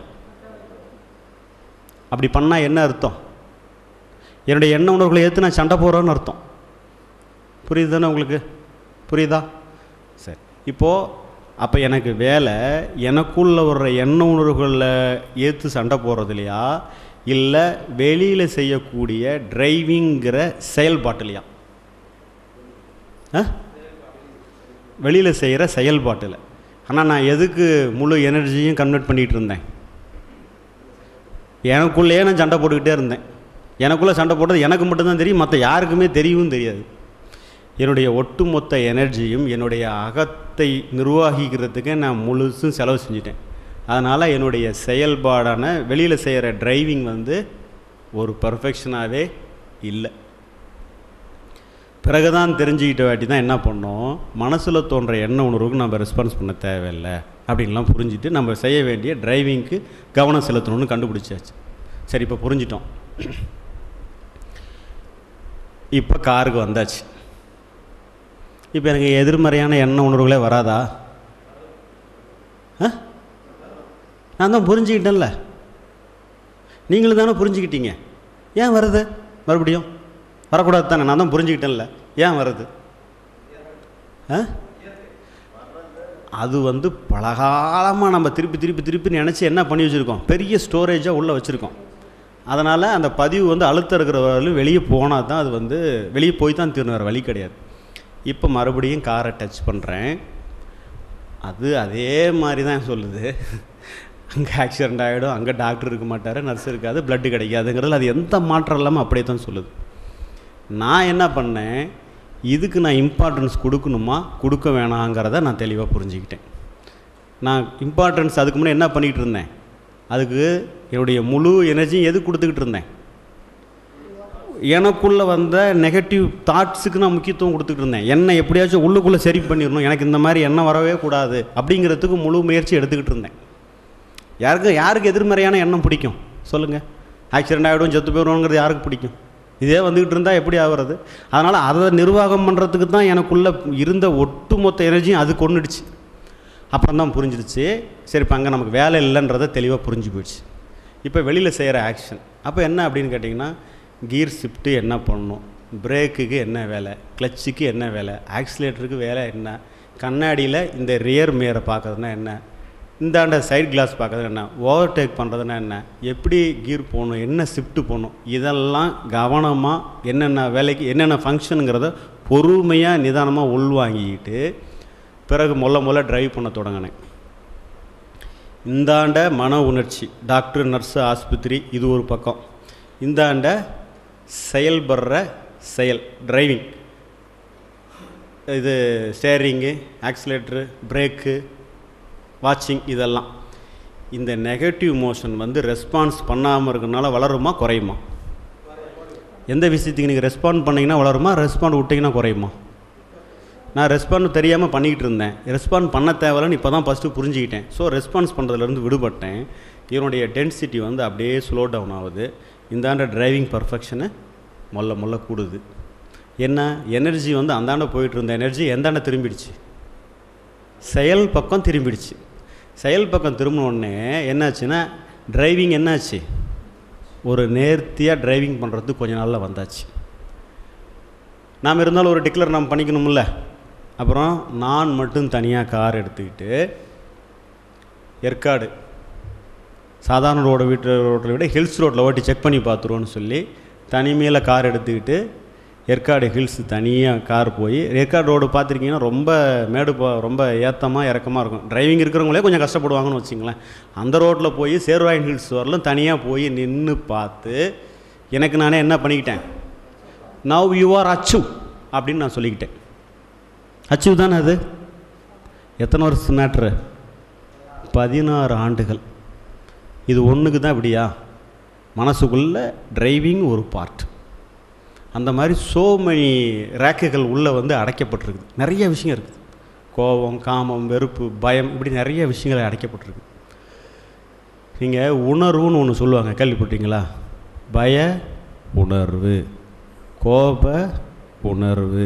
அப்படி பண்ணால் என்ன அர்த்தம் என்னுடைய எண்ண உணர்வுகளை ஏற்று நான் சண்டை போடுறேன்னு அர்த்தம் புரியுது தானே உங்களுக்கு புரியுதா இப்போது அப்போ எனக்கு வேலை எனக்குள்ள வர்ற எண்ண உணர்வுகளில் ஏற்று சண்டை போடுறது இல்லையா இல்லை வெளியில் செய்யக்கூடிய டிரைவிங்கிற செயல்பாட்டுலையா ஆ வெளியில் செய்கிற செயல்பாட்டில் ஆனால் நான் எதுக்கு முழு எனர்ஜியும் கன்வெர்ட் பண்ணிகிட்டு இருந்தேன் எனக்குள்ளேயே நான் சண்டை போட்டுக்கிட்டே இருந்தேன் எனக்குள்ளே சண்டை போட்டது எனக்கு மட்டும்தான் தெரியும் மற்ற யாருக்குமே தெரியவும் தெரியாது என்னுடைய ஒட்டுமொத்த எனர்ஜியும் என்னுடைய அகத்தை நிர்வகிக்கிறதுக்கு நான் முழுசும் செலவு செஞ்சிட்டேன் அதனால் என்னுடைய செயல்பாடான வெளியில் செய்கிற டிரைவிங் வந்து ஒரு பர்ஃபெக்ஷனாகவே இல்லை பிறகுதான் தெரிஞ்சுக்கிட்ட வாட்டி தான் என்ன பண்ணோம் மனசில் தோன்ற எண்ண உணர்வுக்கு நம்ம ரெஸ்பான்ஸ் பண்ண தேவையில்லை அப்படின்லாம் புரிஞ்சுட்டு நம்ம செய்ய வேண்டிய டிரைவிங்க்கு கவனம் செலுத்தணும்னு கண்டுபிடிச்சாச்சு சரி இப்போ புரிஞ்சிட்டோம் இப்போ காருக்கு வந்தாச்சு இப்போ எனக்கு எதிர்மறையான எண்ண உணர்வுகளே வராதா ஆ நான் தான் புரிஞ்சுக்கிட்டேன்ல நீங்களும் தானே புரிஞ்சுக்கிட்டீங்க ஏன் வருது மறுபடியும் வரக்கூடாது தானே நான் தான் புரிஞ்சுக்கிட்டேன்ல ஏன் வருது ஆ அது வந்து பலகாலமாக நம்ம திருப்பி திருப்பி திருப்பி நினச்சி என்ன பண்ணி வச்சுருக்கோம் பெரிய ஸ்டோரேஜாக உள்ளே வச்சுருக்கோம் அதனால் அந்த பதிவு வந்து அழுத்தம் இருக்கிறவர்களும் வெளியே போனால் தான் அது வந்து வெளியே போய் தான் தீரணும் வேறு வழி கிடையாது இப்போ மறுபடியும் காரை டச் பண்ணுறேன் அது அதே மாதிரி தான் சொல்லுது அங்கே ஆக்சிடெண்ட் ஆகிடும் அங்கே டாக்டர் இருக்க மாட்டார் நர்ஸ் இருக்காது பிளட்டு கிடைக்காதுங்கிறதுல அது எந்த மாற்றம் இல்லாமல் அப்படியே தான் சொல்லுது நான் என்ன பண்ணேன் இதுக்கு நான் இம்பார்ட்டன்ஸ் கொடுக்கணுமா கொடுக்க வேணாங்கிறத நான் தெளிவாக புரிஞ்சுக்கிட்டேன் நான் இம்பார்ட்டன்ஸ் அதுக்கு முன்னே என்ன பண்ணிகிட்டு இருந்தேன் அதுக்கு என்னுடைய முழு எனர்ஜியும் எது கொடுத்துக்கிட்டு இருந்தேன் எனக்குள்ளே வந்த நெகட்டிவ் தாட்ஸுக்கு நான் முக்கியத்துவம் கொடுத்துக்கிட்டு இருந்தேன் என்னை எப்படியாச்சும் உள்ளுக்குள்ளே சரி பண்ணிடணும் எனக்கு இந்த மாதிரி எண்ணம் வரவே கூடாது அப்படிங்கிறதுக்கு முழு முயற்சி எடுத்துக்கிட்டு இருந்தேன் யாருக்கு யாருக்கு எதிர்மறையான எண்ணம் பிடிக்கும் சொல்லுங்கள் ஆக்சிடெண்ட் ஆகிடும் செத்து போயிடுவோங்கிறது யாருக்கு பிடிக்கும் இதே வந்துக்கிட்டு இருந்தால் எப்படி ஆகுறது அதனால் அதை நிர்வாகம் பண்ணுறதுக்கு தான் எனக்குள்ளே இருந்த ஒட்டுமொத்த எனர்ஜியும் அது கொண்டுடுச்சு அப்புறம் தான் புரிஞ்சிடுச்சு சரி இப்போ அங்கே நமக்கு வேலை இல்லைன்றதை தெளிவாக புரிஞ்சு போயிடுச்சு இப்போ வெளியில் செய்கிற ஆக்ஷன் அப்போ என்ன அப்படின்னு கேட்டிங்கன்னா கீர் ஷிஃப்ட்டு என்ன பண்ணணும் பிரேக்குக்கு என்ன வேலை கிளச்சுக்கு என்ன வேலை ஆக்சிலேட்டருக்கு வேலை என்ன கண்ணாடியில் இந்த ரியர் மியரை பார்க்கறதுனா என்ன இந்தாண்ட சைட் கிளாஸ் பார்க்கறது என்ன ஓவர் டேக் பண்ணுறதுனா என்ன எப்படி கீர் போகணும் என்ன ஷிஃப்ட்டு போகணும் இதெல்லாம் கவனமாக என்னென்ன வேலைக்கு என்னென்ன ஃபங்க்ஷனுங்கிறத பொறுமையாக நிதானமாக உள்வாங்கிக்கிட்டு பிறகு மொல்ல மொல்ல டிரைவ் பண்ண தொடங்கினேன் இந்தாண்ட மன உணர்ச்சி டாக்டர் நர்ஸு ஆஸ்பத்திரி இது ஒரு பக்கம் இந்தாண்ட செயல்படுற செயல் டிரைவிங் இது ஸ்டேரிங்கு ஆக்சிலேட்ரு பிரேக்கு வாட்சிங் இதெல்லாம் இந்த நெகட்டிவ் மோஷன் வந்து ரெஸ்பான்ஸ் பண்ணாமல் இருக்கனால வளருமா குறையுமா எந்த விஷயத்துக்கு நீங்கள் ரெஸ்பாண்ட் பண்ணிங்கன்னா வளருமா ரெஸ்பாண்ட் விட்டிங்கன்னா குறையுமா நான் ரெஸ்பாண்ட் தெரியாமல் பண்ணிக்கிட்டு இருந்தேன் ரெஸ்பாண்ட் பண்ண தேவையில்லன்னு இப்போ தான் ஃபஸ்ட்டு புரிஞ்சுக்கிட்டேன் ஸோ ரெஸ்பான்ஸ் பண்ணுறதுலேருந்து விடுபட்டேன் இதனுடைய டென்சிட்டி வந்து அப்படியே ஸ்லோ டவுன் ஆகுது இந்தாண்ட டிரைவிங் பர்ஃபெக்ஷனு மொல்ல மொல்ல கூடுது என்ன எனர்ஜி வந்து அந்தாண்ட போயிட்டு இருந்த எனர்ஜி எந்தாண்ட திரும்பிடுச்சு செயல் பக்கம் திரும்பிடுச்சு செயல் பக்கம் திரும்பினோடனே என்னாச்சுன்னா டிரைவிங் என்னாச்சு ஒரு நேர்த்தியாக டிரைவிங் பண்ணுறதுக்கு கொஞ்ச நாளில் வந்தாச்சு நாம் இருந்தாலும் ஒரு டிக்ளர் நாம் பண்ணிக்கணும்ல அப்புறம் நான் மட்டும் தனியாக கார் எடுத்துக்கிட்டு ஏற்காடு சாதாரண ரோடை வீட்டு ரோட்டில் விட ஹில்ஸ் ரோட்டில் ஓட்டி செக் பண்ணி பார்த்துருவோன்னு சொல்லி தனிமையில் கார் எடுத்துக்கிட்டு ஏற்காடு ஹில்ஸ் தனியாக கார் போய் ஏற்காடு ரோடு பார்த்துருக்கீங்கன்னா ரொம்ப மேடு போ ரொம்ப ஏத்தமாக இறக்கமாக இருக்கும் டிரைவிங் இருக்கிறவங்களே கொஞ்சம் கஷ்டப்படுவாங்கன்னு வச்சுங்களேன் அந்த ரோட்டில் போய் சேர்வாயின் ஹில்ஸ் வரலும் தனியாக போய் நின்று பார்த்து எனக்கு நானே என்ன பண்ணிக்கிட்டேன் நவ் யூ ஆர் அச்சீவ் அப்படின்னு நான் சொல்லிக்கிட்டேன் அச்சீவ் தானே அது எத்தனை வருஷம் மேட்ரு பதினாறு ஆண்டுகள் இது ஒன்றுக்கு தான் இப்படியா மனசுக்குள்ளே டிரைவிங் ஒரு பார்ட் அந்த மாதிரி சோ மெனி ரேக்குகள் உள்ளே வந்து அடைக்கப்பட்டிருக்குது நிறைய விஷயம் இருக்குது கோபம் காமம் வெறுப்பு பயம் இப்படி நிறைய விஷயங்கள் அடைக்கப்பட்டிருக்கு நீங்கள் உணர்வுன்னு ஒன்று சொல்லுவாங்க கேள்விப்பட்டீங்களா பய உணர்வு கோப உணர்வு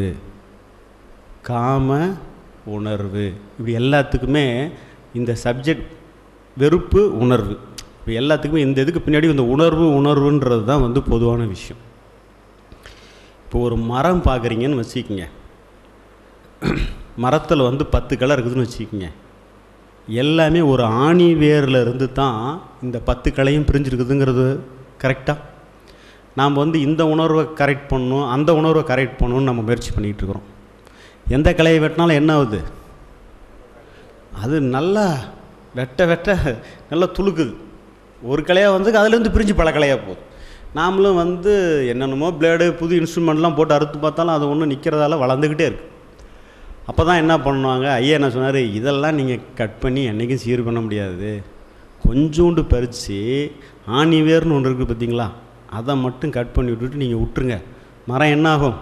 காம உணர்வு இப்படி எல்லாத்துக்குமே இந்த சப்ஜெக்ட் வெறுப்பு உணர்வு இப்போ எல்லாத்துக்குமே இந்த இதுக்கு பின்னாடி இந்த உணர்வு உணர்வுன்றது தான் வந்து பொதுவான விஷயம் இப்போ ஒரு மரம் பார்க்குறீங்கன்னு வச்சுக்கோங்க மரத்தில் வந்து பத்து கிளை இருக்குதுன்னு வச்சுக்கோங்க எல்லாமே ஒரு ஆணி வேரில் இருந்து தான் இந்த பத்து கிளையும் பிரிஞ்சிருக்குதுங்கிறது கரெக்டாக நாம் வந்து இந்த உணர்வை கரெக்ட் பண்ணணும் அந்த உணர்வை கரெக்ட் பண்ணணும்னு நம்ம முயற்சி பண்ணிகிட்டு இருக்கிறோம் எந்த கிளையை வெட்டினாலும் என்ன ஆகுது அது நல்லா வெட்ட வெட்ட நல்லா துளுக்குது ஒரு கிளையாக வந்து அதுலேருந்து பிரிஞ்சு பல கிளையாக போகுது நாமளும் வந்து என்னென்னமோ பிளேடு புது இன்ஸ்ட்ருமெண்ட்லாம் போட்டு அறுத்து பார்த்தாலும் அது ஒன்றும் நிற்கிறதால வளர்ந்துக்கிட்டே இருக்குது அப்போ தான் என்ன பண்ணுவாங்க ஐயா என்ன சொன்னார் இதெல்லாம் நீங்கள் கட் பண்ணி என்றைக்கும் சீர் பண்ண முடியாது கொஞ்சோண்டு பறித்து ஆணி வேர்னு ஒன்று இருக்குது பார்த்தீங்களா அதை மட்டும் கட் பண்ணி விட்டுட்டு நீங்கள் விட்டுருங்க மரம் என்ன ஆகும்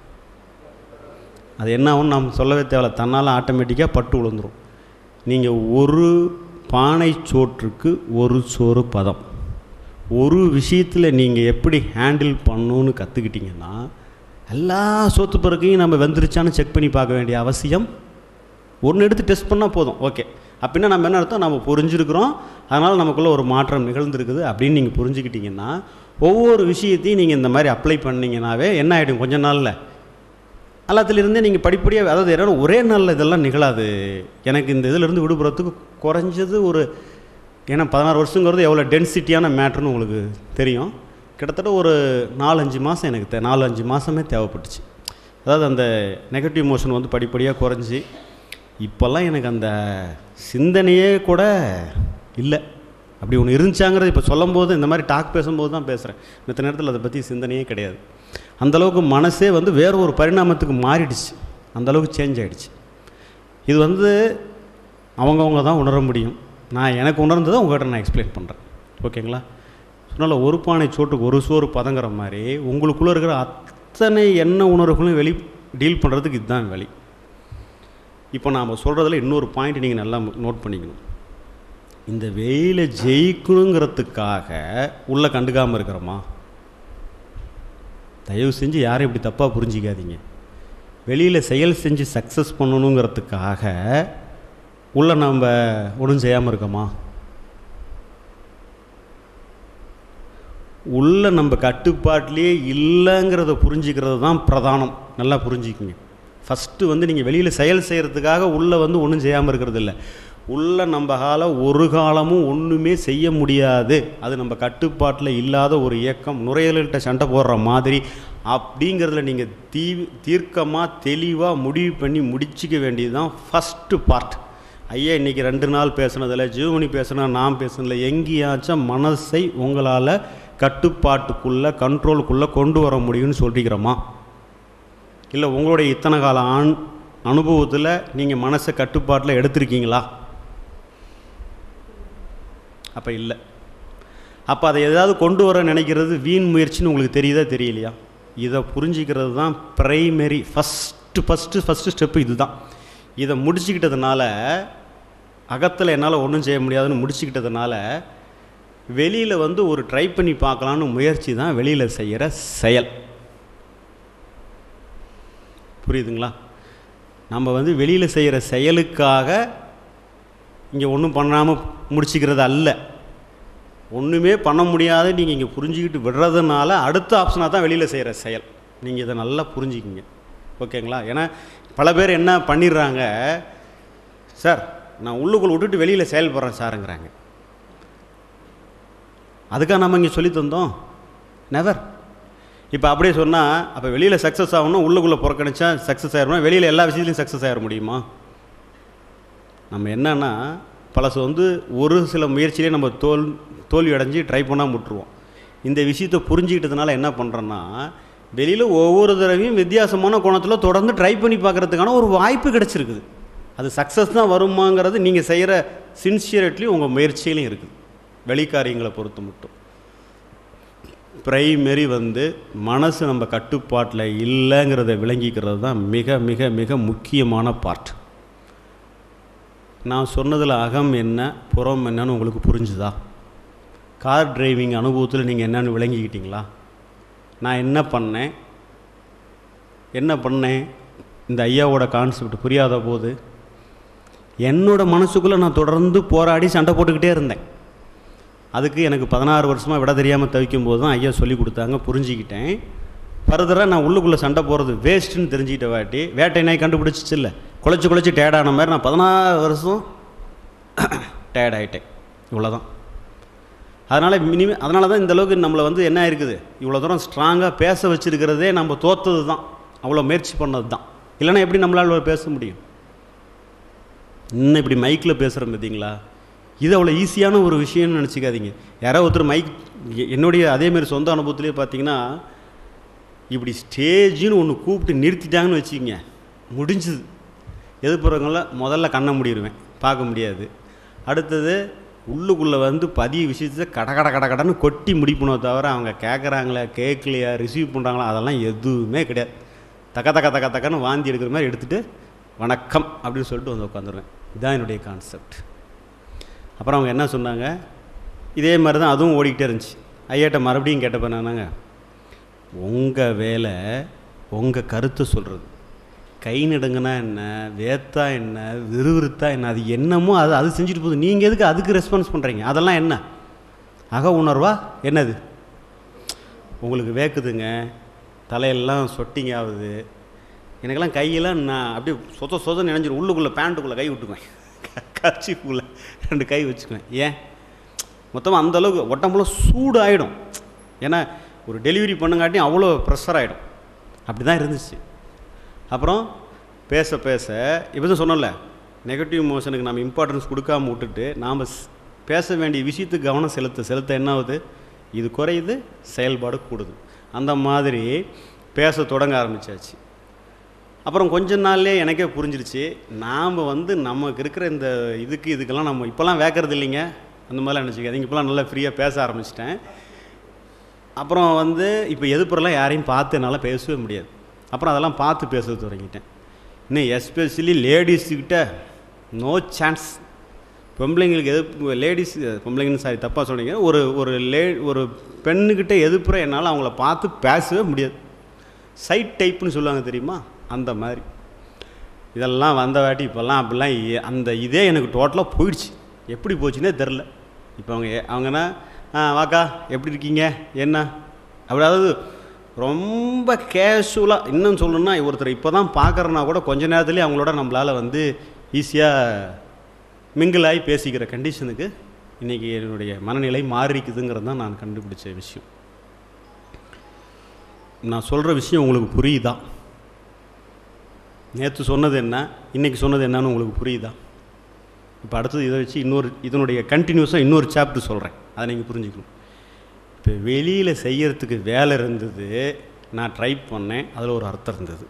அது என்ன ஆகும் நம்ம சொல்லவே தேவையில்ல தன்னால் ஆட்டோமேட்டிக்காக பட்டு விழுந்துரும் நீங்கள் ஒரு பானை சோற்றுக்கு ஒரு சோறு பதம் ஒரு விஷயத்தில் நீங்கள் எப்படி ஹேண்டில் பண்ணணும்னு கற்றுக்கிட்டிங்கன்னா எல்லா சோத்து பிறக்கையும் நம்ம வெந்துருச்சான்னு செக் பண்ணி பார்க்க வேண்டிய அவசியம் ஒன்று எடுத்து டெஸ்ட் பண்ணால் போதும் ஓகே அப்படின்னா நம்ம என்ன அர்த்தம் நம்ம புரிஞ்சிருக்கிறோம் அதனால் நமக்குள்ளே ஒரு மாற்றம் நிகழ்ந்திருக்குது அப்படின்னு நீங்கள் புரிஞ்சுக்கிட்டிங்கன்னா ஒவ்வொரு விஷயத்தையும் நீங்கள் இந்த மாதிரி அப்ளை பண்ணிங்கனாவே என்ன ஆகிடும் கொஞ்ச நாளில் எல்லாத்துலேருந்தே நீங்கள் படிப்படியாக அதாவது என்னன்னா ஒரே நாளில் இதெல்லாம் நிகழாது எனக்கு இந்த இதிலிருந்து விடுபடுறதுக்கு குறைஞ்சது ஒரு ஏன்னா பதினாறு வருஷங்கிறது எவ்வளோ டென்சிட்டியான மேட்ருன்னு உங்களுக்கு தெரியும் கிட்டத்தட்ட ஒரு நாலஞ்சு மாதம் எனக்கு தே நாலு அஞ்சு மாதமே தேவைப்பட்டுச்சு அதாவது அந்த நெகட்டிவ் மோஷன் வந்து படிப்படியாக குறைஞ்சி இப்போல்லாம் எனக்கு அந்த சிந்தனையே கூட இல்லை அப்படி ஒன்று இருந்துச்சாங்கிறது இப்போ சொல்லும்போது இந்த மாதிரி டாக் பேசும்போது தான் பேசுகிறேன் மித்த நேரத்தில் அதை பற்றி சிந்தனையே கிடையாது அந்தளவுக்கு மனசே வந்து வேறு ஒரு பரிணாமத்துக்கு மாறிடுச்சு அந்தளவுக்கு சேஞ்ச் ஆகிடுச்சு இது வந்து அவங்கவுங்க தான் உணர முடியும் நான் எனக்கு உணர்ந்ததை உங்கள்கிட்ட நான் எக்ஸ்பிளைன் பண்ணுறேன் ஓகேங்களா அதனால் ஒரு பானை சோட்டுக்கு ஒரு சோறு பதங்கிற மாதிரி உங்களுக்குள்ளே இருக்கிற அத்தனை எண்ண உணர்வுகளும் வெளி டீல் பண்ணுறதுக்கு இதுதான் வழி இப்போ நாம் சொல்கிறதுல இன்னொரு பாயிண்ட் நீங்கள் நல்லா நோட் பண்ணிக்கணும் இந்த வெயிலை ஜெயிக்கணுங்கிறதுக்காக உள்ளே கண்டுக்காமல் இருக்கிறோமா தயவு செஞ்சு யாரும் இப்படி தப்பாக புரிஞ்சிக்காதீங்க வெளியில் செயல் செஞ்சு சக்ஸஸ் பண்ணணுங்கிறதுக்காக உள்ளே நம்ம ஒன்றும் செய்யாமல் இருக்கோமா உள்ள நம்ம கட்டுப்பாட்டிலே இல்லைங்கிறத புரிஞ்சிக்கிறது தான் பிரதானம் நல்லா புரிஞ்சிக்கிங்க ஃபஸ்ட்டு வந்து நீங்கள் வெளியில் செயல் செய்கிறதுக்காக உள்ளே வந்து ஒன்றும் செய்யாமல் இருக்கிறது இல்லை உள்ள நம்ம கால ஒரு காலமும் ஒன்றுமே செய்ய முடியாது அது நம்ம கட்டுப்பாட்டில் இல்லாத ஒரு இயக்கம் நுரையீரல்கிட்ட சண்டை போடுற மாதிரி அப்படிங்கிறதுல நீங்கள் தீ தீர்க்கமாக தெளிவாக முடிவு பண்ணி முடிச்சிக்க வேண்டியது தான் ஃபஸ்ட்டு பார்ட் ஐயா இன்றைக்கி ரெண்டு நாள் பேசுனதில் ஜீவனி பேசுனா நான் பேசுனதில்ல எங்கேயாச்சும் மனசை உங்களால் கட்டுப்பாட்டுக்குள்ளே கண்ட்ரோலுக்குள்ளே கொண்டு வர முடியும்னு சொல்லிக்கிறோமா இல்லை உங்களுடைய இத்தனை கால ஆண் அனுபவத்தில் நீங்கள் மனசை கட்டுப்பாட்டில் எடுத்திருக்கீங்களா அப்போ இல்லை அப்போ அதை ஏதாவது கொண்டு வர நினைக்கிறது வீண் முயற்சின்னு உங்களுக்கு தெரியுதா தெரியலையா இதை புரிஞ்சிக்கிறது தான் primary first first first step இது தான் இதை முடிச்சுக்கிட்டதுனால அகத்தில் என்னால் ஒன்றும் செய்ய முடியாதுன்னு முடிச்சுக்கிட்டதுனால வெளியில் வந்து ஒரு ட்ரை பண்ணி பார்க்கலான்னு முயற்சி தான் வெளியில் செய்கிற செயல் புரியுதுங்களா நம்ம வந்து வெளியில் செய்கிற செயலுக்காக இங்கே ஒன்றும் பண்ணாமல் முடிச்சுக்கிறது அல்ல ஒன்றுமே பண்ண முடியாது நீங்கள் இங்கே புரிஞ்சுக்கிட்டு விடுறதுனால அடுத்த ஆப்ஷனாக தான் வெளியில் செய்கிற செயல் நீங்கள் இதை நல்லா புரிஞ்சுக்கிங்க ஓகேங்களா ஏன்னா பல பேர் என்ன பண்ணிடுறாங்க சார் நான் உள்ளுக்குள் விட்டுட்டு வெளியில் செயல்படுறேன் சாருங்கிறாங்க அதுக்காக நம்ம இங்கே சொல்லி தந்தோம் நெவர் இப்போ அப்படியே சொன்னால் அப்போ வெளியில் சக்ஸஸ் ஆகணும் உள்ளுக்குள்ளே புறக்கணிச்சா சக்ஸஸ் ஆகிடணும் வெளியில் எல்லா விஷயத்துலையும் சக்ஸஸ் ஆகிட முடியுமா நம்ம என்னன்னா பழசு வந்து ஒரு சில முயற்சியிலே நம்ம தோல் தோல்வி அடைஞ்சு ட்ரை பண்ணால் விட்டுருவோம் இந்த விஷயத்தை புரிஞ்சுக்கிட்டதுனால என்ன பண்ணுறோன்னா வெளியில் ஒவ்வொரு தடவையும் வித்தியாசமான கோணத்தில் தொடர்ந்து ட்ரை பண்ணி பார்க்குறதுக்கான ஒரு வாய்ப்பு கிடச்சிருக்குது அது சக்ஸஸ் தான் வருமாங்கிறது நீங்கள் செய்கிற சின்சியரிட்டிலையும் உங்கள் முயற்சியிலையும் இருக்குது வெளிக்காரியங்களை பொறுத்து மட்டும் ப்ரைமரி வந்து மனசு நம்ம கட்டுப்பாட்டில் இல்லைங்கிறத விளங்கிக்கிறது தான் மிக மிக மிக முக்கியமான பார்ட் நான் சொன்னதில் அகம் என்ன புறம் என்னன்னு உங்களுக்கு புரிஞ்சுதா கார் டிரைவிங் அனுபவத்தில் நீங்கள் என்னென்னு விளங்கிக்கிட்டீங்களா நான் என்ன பண்ணேன் என்ன பண்ணேன் இந்த ஐயாவோட கான்செப்ட் புரியாத போது என்னோட மனசுக்குள்ளே நான் தொடர்ந்து போராடி சண்டை போட்டுக்கிட்டே இருந்தேன் அதுக்கு எனக்கு பதினாறு வருஷமாக விட தெரியாமல் தவிக்கும் போது தான் ஐயா சொல்லி கொடுத்தாங்க புரிஞ்சுக்கிட்டேன் ஃபர்தராக நான் உள்ளுக்குள்ளே சண்டை போகிறது வேஸ்ட்டுன்னு தெரிஞ்சுக்கிட்ட வாட்டி வேட்டை நாய் கண்டுபிடிச்சிச்சு இல்லை குழச்சி குழச்சி டயர்டான மாதிரி நான் பதினாறு வருஷம் டயர்ட் ஆகிட்டேன் இவ்வளோதான் அதனால் மினிமம் அதனால தான் இந்த அளவுக்கு நம்மளை வந்து என்ன இருக்குது இவ்வளோ தூரம் ஸ்ட்ராங்காக பேச வச்சுருக்கிறதே நம்ம தோத்தது தான் அவ்வளோ முயற்சி பண்ணது தான் இல்லைன்னா எப்படி நம்மளால் பேச முடியும் இன்னும் இப்படி மைக்கில் பேசுகிறோம் பார்த்தீங்களா இது அவ்வளோ ஈஸியான ஒரு விஷயம்னு நினச்சிக்காதீங்க யாரோ ஒருத்தர் மைக் எ- என்னுடைய அதேமாரி சொந்த அனுபவத்திலே பார்த்தீங்கன்னா இப்படி ஸ்டேஜ்னு ஒன்று கூப்பிட்டு நிறுத்திட்டாங்கன்னு வச்சுக்கோங்க முடிஞ்சுது எதிர்ப்புறங்களில் முதல்ல கண்ணை மூடிடுவேன் பார்க்க முடியாது அடுத்தது உள்ளுக்குள்ளே வந்து பதிய விஷயத்தை கட கட கட கடன்னு கொட்டி முடிப்பணும் தவிர அவங்க கேட்குறாங்களா கேட்கலையா ரிசீவ் பண்ணுறாங்களா அதெல்லாம் எதுவுமே கிடையாது தக்க தக்க தக்க தக்கன்னு வாந்தி எடுக்கிற மாதிரி எடுத்துகிட்டு வணக்கம் அப்படின்னு சொல்லிட்டு வந்து உட்காந்துருவேன் இதுதான் என்னுடைய கான்செப்ட் அப்புறம் அவங்க என்ன சொன்னாங்க இதே மாதிரி தான் அதுவும் ஓடிக்கிட்டே இருந்துச்சு ஐயாட்ட மறுபடியும் கேட்டப்ப என்னன்னாங்க உங்கள் வேலை உங்கள் கருத்தை சொல்கிறது கை நடுங்கன்னா என்ன வேத்தா என்ன விறுவிறுத்தா என்ன அது என்னமோ அது அது செஞ்சுட்டு போகுது நீங்கள் எதுக்கு அதுக்கு ரெஸ்பான்ஸ் பண்ணுறீங்க அதெல்லாம் என்ன அக உணர்வா என்னது உங்களுக்கு வேக்குதுங்க தலையெல்லாம் சொட்டிங் ஆகுது எனக்கெல்லாம் கையெல்லாம் நான் அப்படியே சொத சொத நினைஞ்சிரும் உள்ளுக்குள்ளே பேண்ட்டுக்குள்ளே கை விட்டுக்குவேன் கர்ச்சிக்குள்ளே ரெண்டு கை வச்சுக்குவேன் ஏன் மொத்தமாக அந்த அளவுக்கு உடம்புல சூடு ஆகிடும் ஏன்னா ஒரு டெலிவரி பண்ணுங்காட்டியும் அவ்வளோ ப்ரெஷர் ஆகிடும் அப்படி தான் இருந்துச்சு அப்புறம் பேச பேச இப்போ தான் சொன்னோம்ல நெகட்டிவ் மோஷனுக்கு நம்ம இம்பார்ட்டன்ஸ் கொடுக்காம விட்டுட்டு நாம் பேச வேண்டிய விஷயத்துக்கு கவனம் செலுத்த செலுத்த என்ன ஆகுது இது குறையுது செயல்பாடு கூடுது அந்த மாதிரி பேச தொடங்க ஆரம்பிச்சாச்சு அப்புறம் கொஞ்ச நாள்லேயே எனக்கே புரிஞ்சிருச்சு நாம் வந்து நமக்கு இருக்கிற இந்த இதுக்கு இதுக்கெல்லாம் நம்ம இப்போல்லாம் வேக்கிறது இல்லைங்க அந்த மாதிரிலாம் நினச்சிக்காதீங்க இப்போலாம் நல்லா ஃப்ரீயாக பேச ஆரம்பிச்சிட்டேன் அப்புறம் வந்து இப்போ எதிர்ப்புறலாம் யாரையும் பார்த்து என்னால் பேசவே முடியாது அப்புறம் அதெல்லாம் பார்த்து பேச தொடங்கிட்டேன் இன்னும் எஸ்பெஷலி லேடிஸுக்கிட்ட நோ சான்ஸ் பொம்பளைங்களுக்கு எதிர்ப்பு லேடிஸ் பொம்பளைங்கன்னு சாரி தப்பாக சொன்னீங்க ஒரு ஒரு லே ஒரு பெண்ணுக்கிட்ட எதிர்ப்புற என்னால் அவங்கள பார்த்து பேசவே முடியாது சைட் டைப்புன்னு சொல்லுவாங்க தெரியுமா அந்த மாதிரி இதெல்லாம் வந்த வாட்டி இப்போல்லாம் அப்படிலாம் எ- அந்த இதே எனக்கு டோட்டலாக போயிடுச்சு எப்படி போச்சுன்னே தெரில இப்போ அவங்க எ- அவங்கன்னா "ஆ, வாக்கா எப்படி இருக்கீங்க என்ன அதாவது ரொம்ப கேஷுவலாக இன்னும் சொல்லணும்னா ஒருத்தர் இப்போ தான் பார்க்குறனா கூட கொஞ்ச நேரத்துலேயே அவங்களோட நம்மளால் வந்து ஈஸியாக மிங்கிள் ஆகி பேசிக்கிற கண்டிஷனுக்கு இன்றைக்கி என்னுடைய மனநிலை மாறிக்குதுங்கிறது தான் நான் கண்டுபிடிச்ச விஷயம் நான் சொல்கிற விஷயம் உங்களுக்கு புரியுதா நேற்று சொன்னது என்ன இன்றைக்கி சொன்னது என்னன்னு உங்களுக்கு புரியுதா இப்போ அடுத்தது இதை வச்சு இன்னொரு இதனுடைய கண்டினியூஸாக இன்னொரு சாப்டர் சொல்கிறேன் அதை நீங்கள் புரிஞ்சுக்கணும் இப்போ வெளியில் செய்யறதுக்கு வேலை இருந்தது நான் ட்ரை பண்ணேன் அதில் ஒரு அர்த்தம் இருந்தது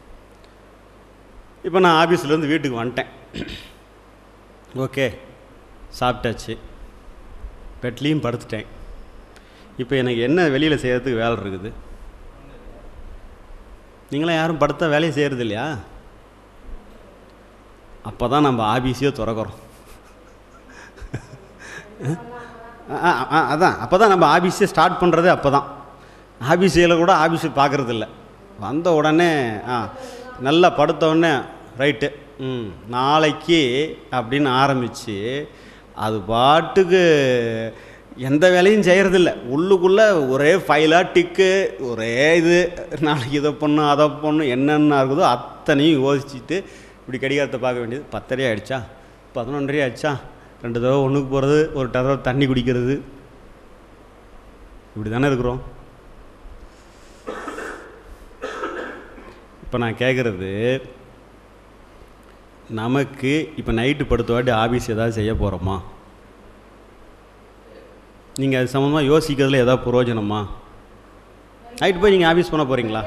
இப்போ நான் ஆஃபீஸ்லேருந்து வீட்டுக்கு வந்துட்டேன் ஓகே சாப்பிட்டாச்சு பெட்லேயும் படுத்துட்டேன் இப்போ எனக்கு என்ன வெளியில் செய்யறதுக்கு வேலை இருக்குது நீங்களாம் யாரும் படுத்தா வேலையை செய்கிறது இல்லையா அப்போ தான் நம்ம ஆபீஸையே திறக்கிறோம் ஆ, ஆ, ஆ, அதான் அப்போ தான் நம்ம ஆபீஸே ஸ்டார்ட் பண்ணுறது அப்போ தான் ஆபீஸில் கூட ஆபீஸு பார்க்குறது இல்லை வந்த உடனே ஆ நல்லா படுத்த உடனே ரைட்டு ம் நாளைக்கு அப்படின்னு ஆரம்பித்து அது பாட்டுக்கு எந்த வேலையும் செய்கிறதில்ல உள்ளுக்குள்ளே ஒரே ஃபைலாக டிக்கு ஒரே இது நாளைக்கு இதை பண்ணும் அதை பண்ணும் என்னென்ன இருக்குதோ அத்தனையும் யோசிச்சுட்டு இப்படி கடிகாரத்தை பார்க்க வேண்டியது பத்தரை ஆயிடுச்சா பதினொன்றரை ஆயிடுச்சா ரெண்டு தடவை ஒன்றுக்கு போகிறது ஒரு தடவை தண்ணி குடிக்கிறது இப்படி தானே இருக்கிறோம் இப்போ நான் கேட்குறது நமக்கு இப்போ நைட்டு படுத்த வாட்டி ஆஃபீஸ் ஏதாவது செய்ய போகிறோமா நீங்கள் அது சம்மந்தமாக யோசிக்கிறதுல ஏதாவது பிரயோஜனமா நைட்டு போய் நீங்கள் ஆஃபீஸ் பண்ண போகிறீங்களா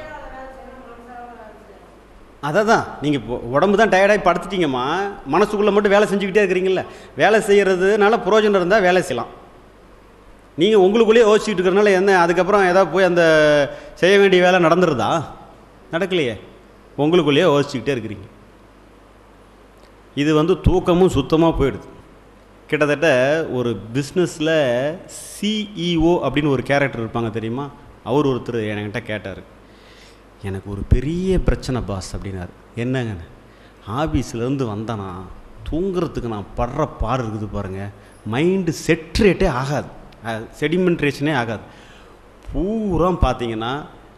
அதை தான் நீங்கள் இப்போ உடம்பு தான் டயர்டாகி படுத்துட்டீங்கம்மா மனசுக்குள்ளே மட்டும் வேலை செஞ்சுக்கிட்டே இருக்கிறீங்கள வேலை செய்கிறதுனால பிரயோஜனம் இருந்தால் வேலை செய்யலாம் நீங்கள் உங்களுக்குள்ளேயே யோசிச்சுட்டு இருக்கிறனால என்ன அதுக்கப்புறம் ஏதாவது போய் அந்த செய்ய வேண்டிய வேலை நடந்துருதா நடக்கலையே உங்களுக்குள்ளேயே யோசிச்சுக்கிட்டே இருக்கிறீங்க இது வந்து தூக்கமும் சுத்தமாக போயிடுது கிட்டத்தட்ட ஒரு பிஸ்னஸில் சிஇஓ அப்படின்னு ஒரு கேரக்டர் இருப்பாங்க தெரியுமா அவர் ஒருத்தர் என்கிட்ட கேட்டார் எனக்கு ஒரு பெரிய பிரச்சனை பாஸ் அப்படின்னாரு என்னங்க ஆஃபீஸ்லேருந்து வந்தேனா தூங்குறதுக்கு நான் படுற பாடு இருக்குது பாருங்கள் மைண்டு செட்ரேட்டே ஆகாது செடிமெண்ட்ரேஷனே ஆகாது பூரா பார்த்தீங்கன்னா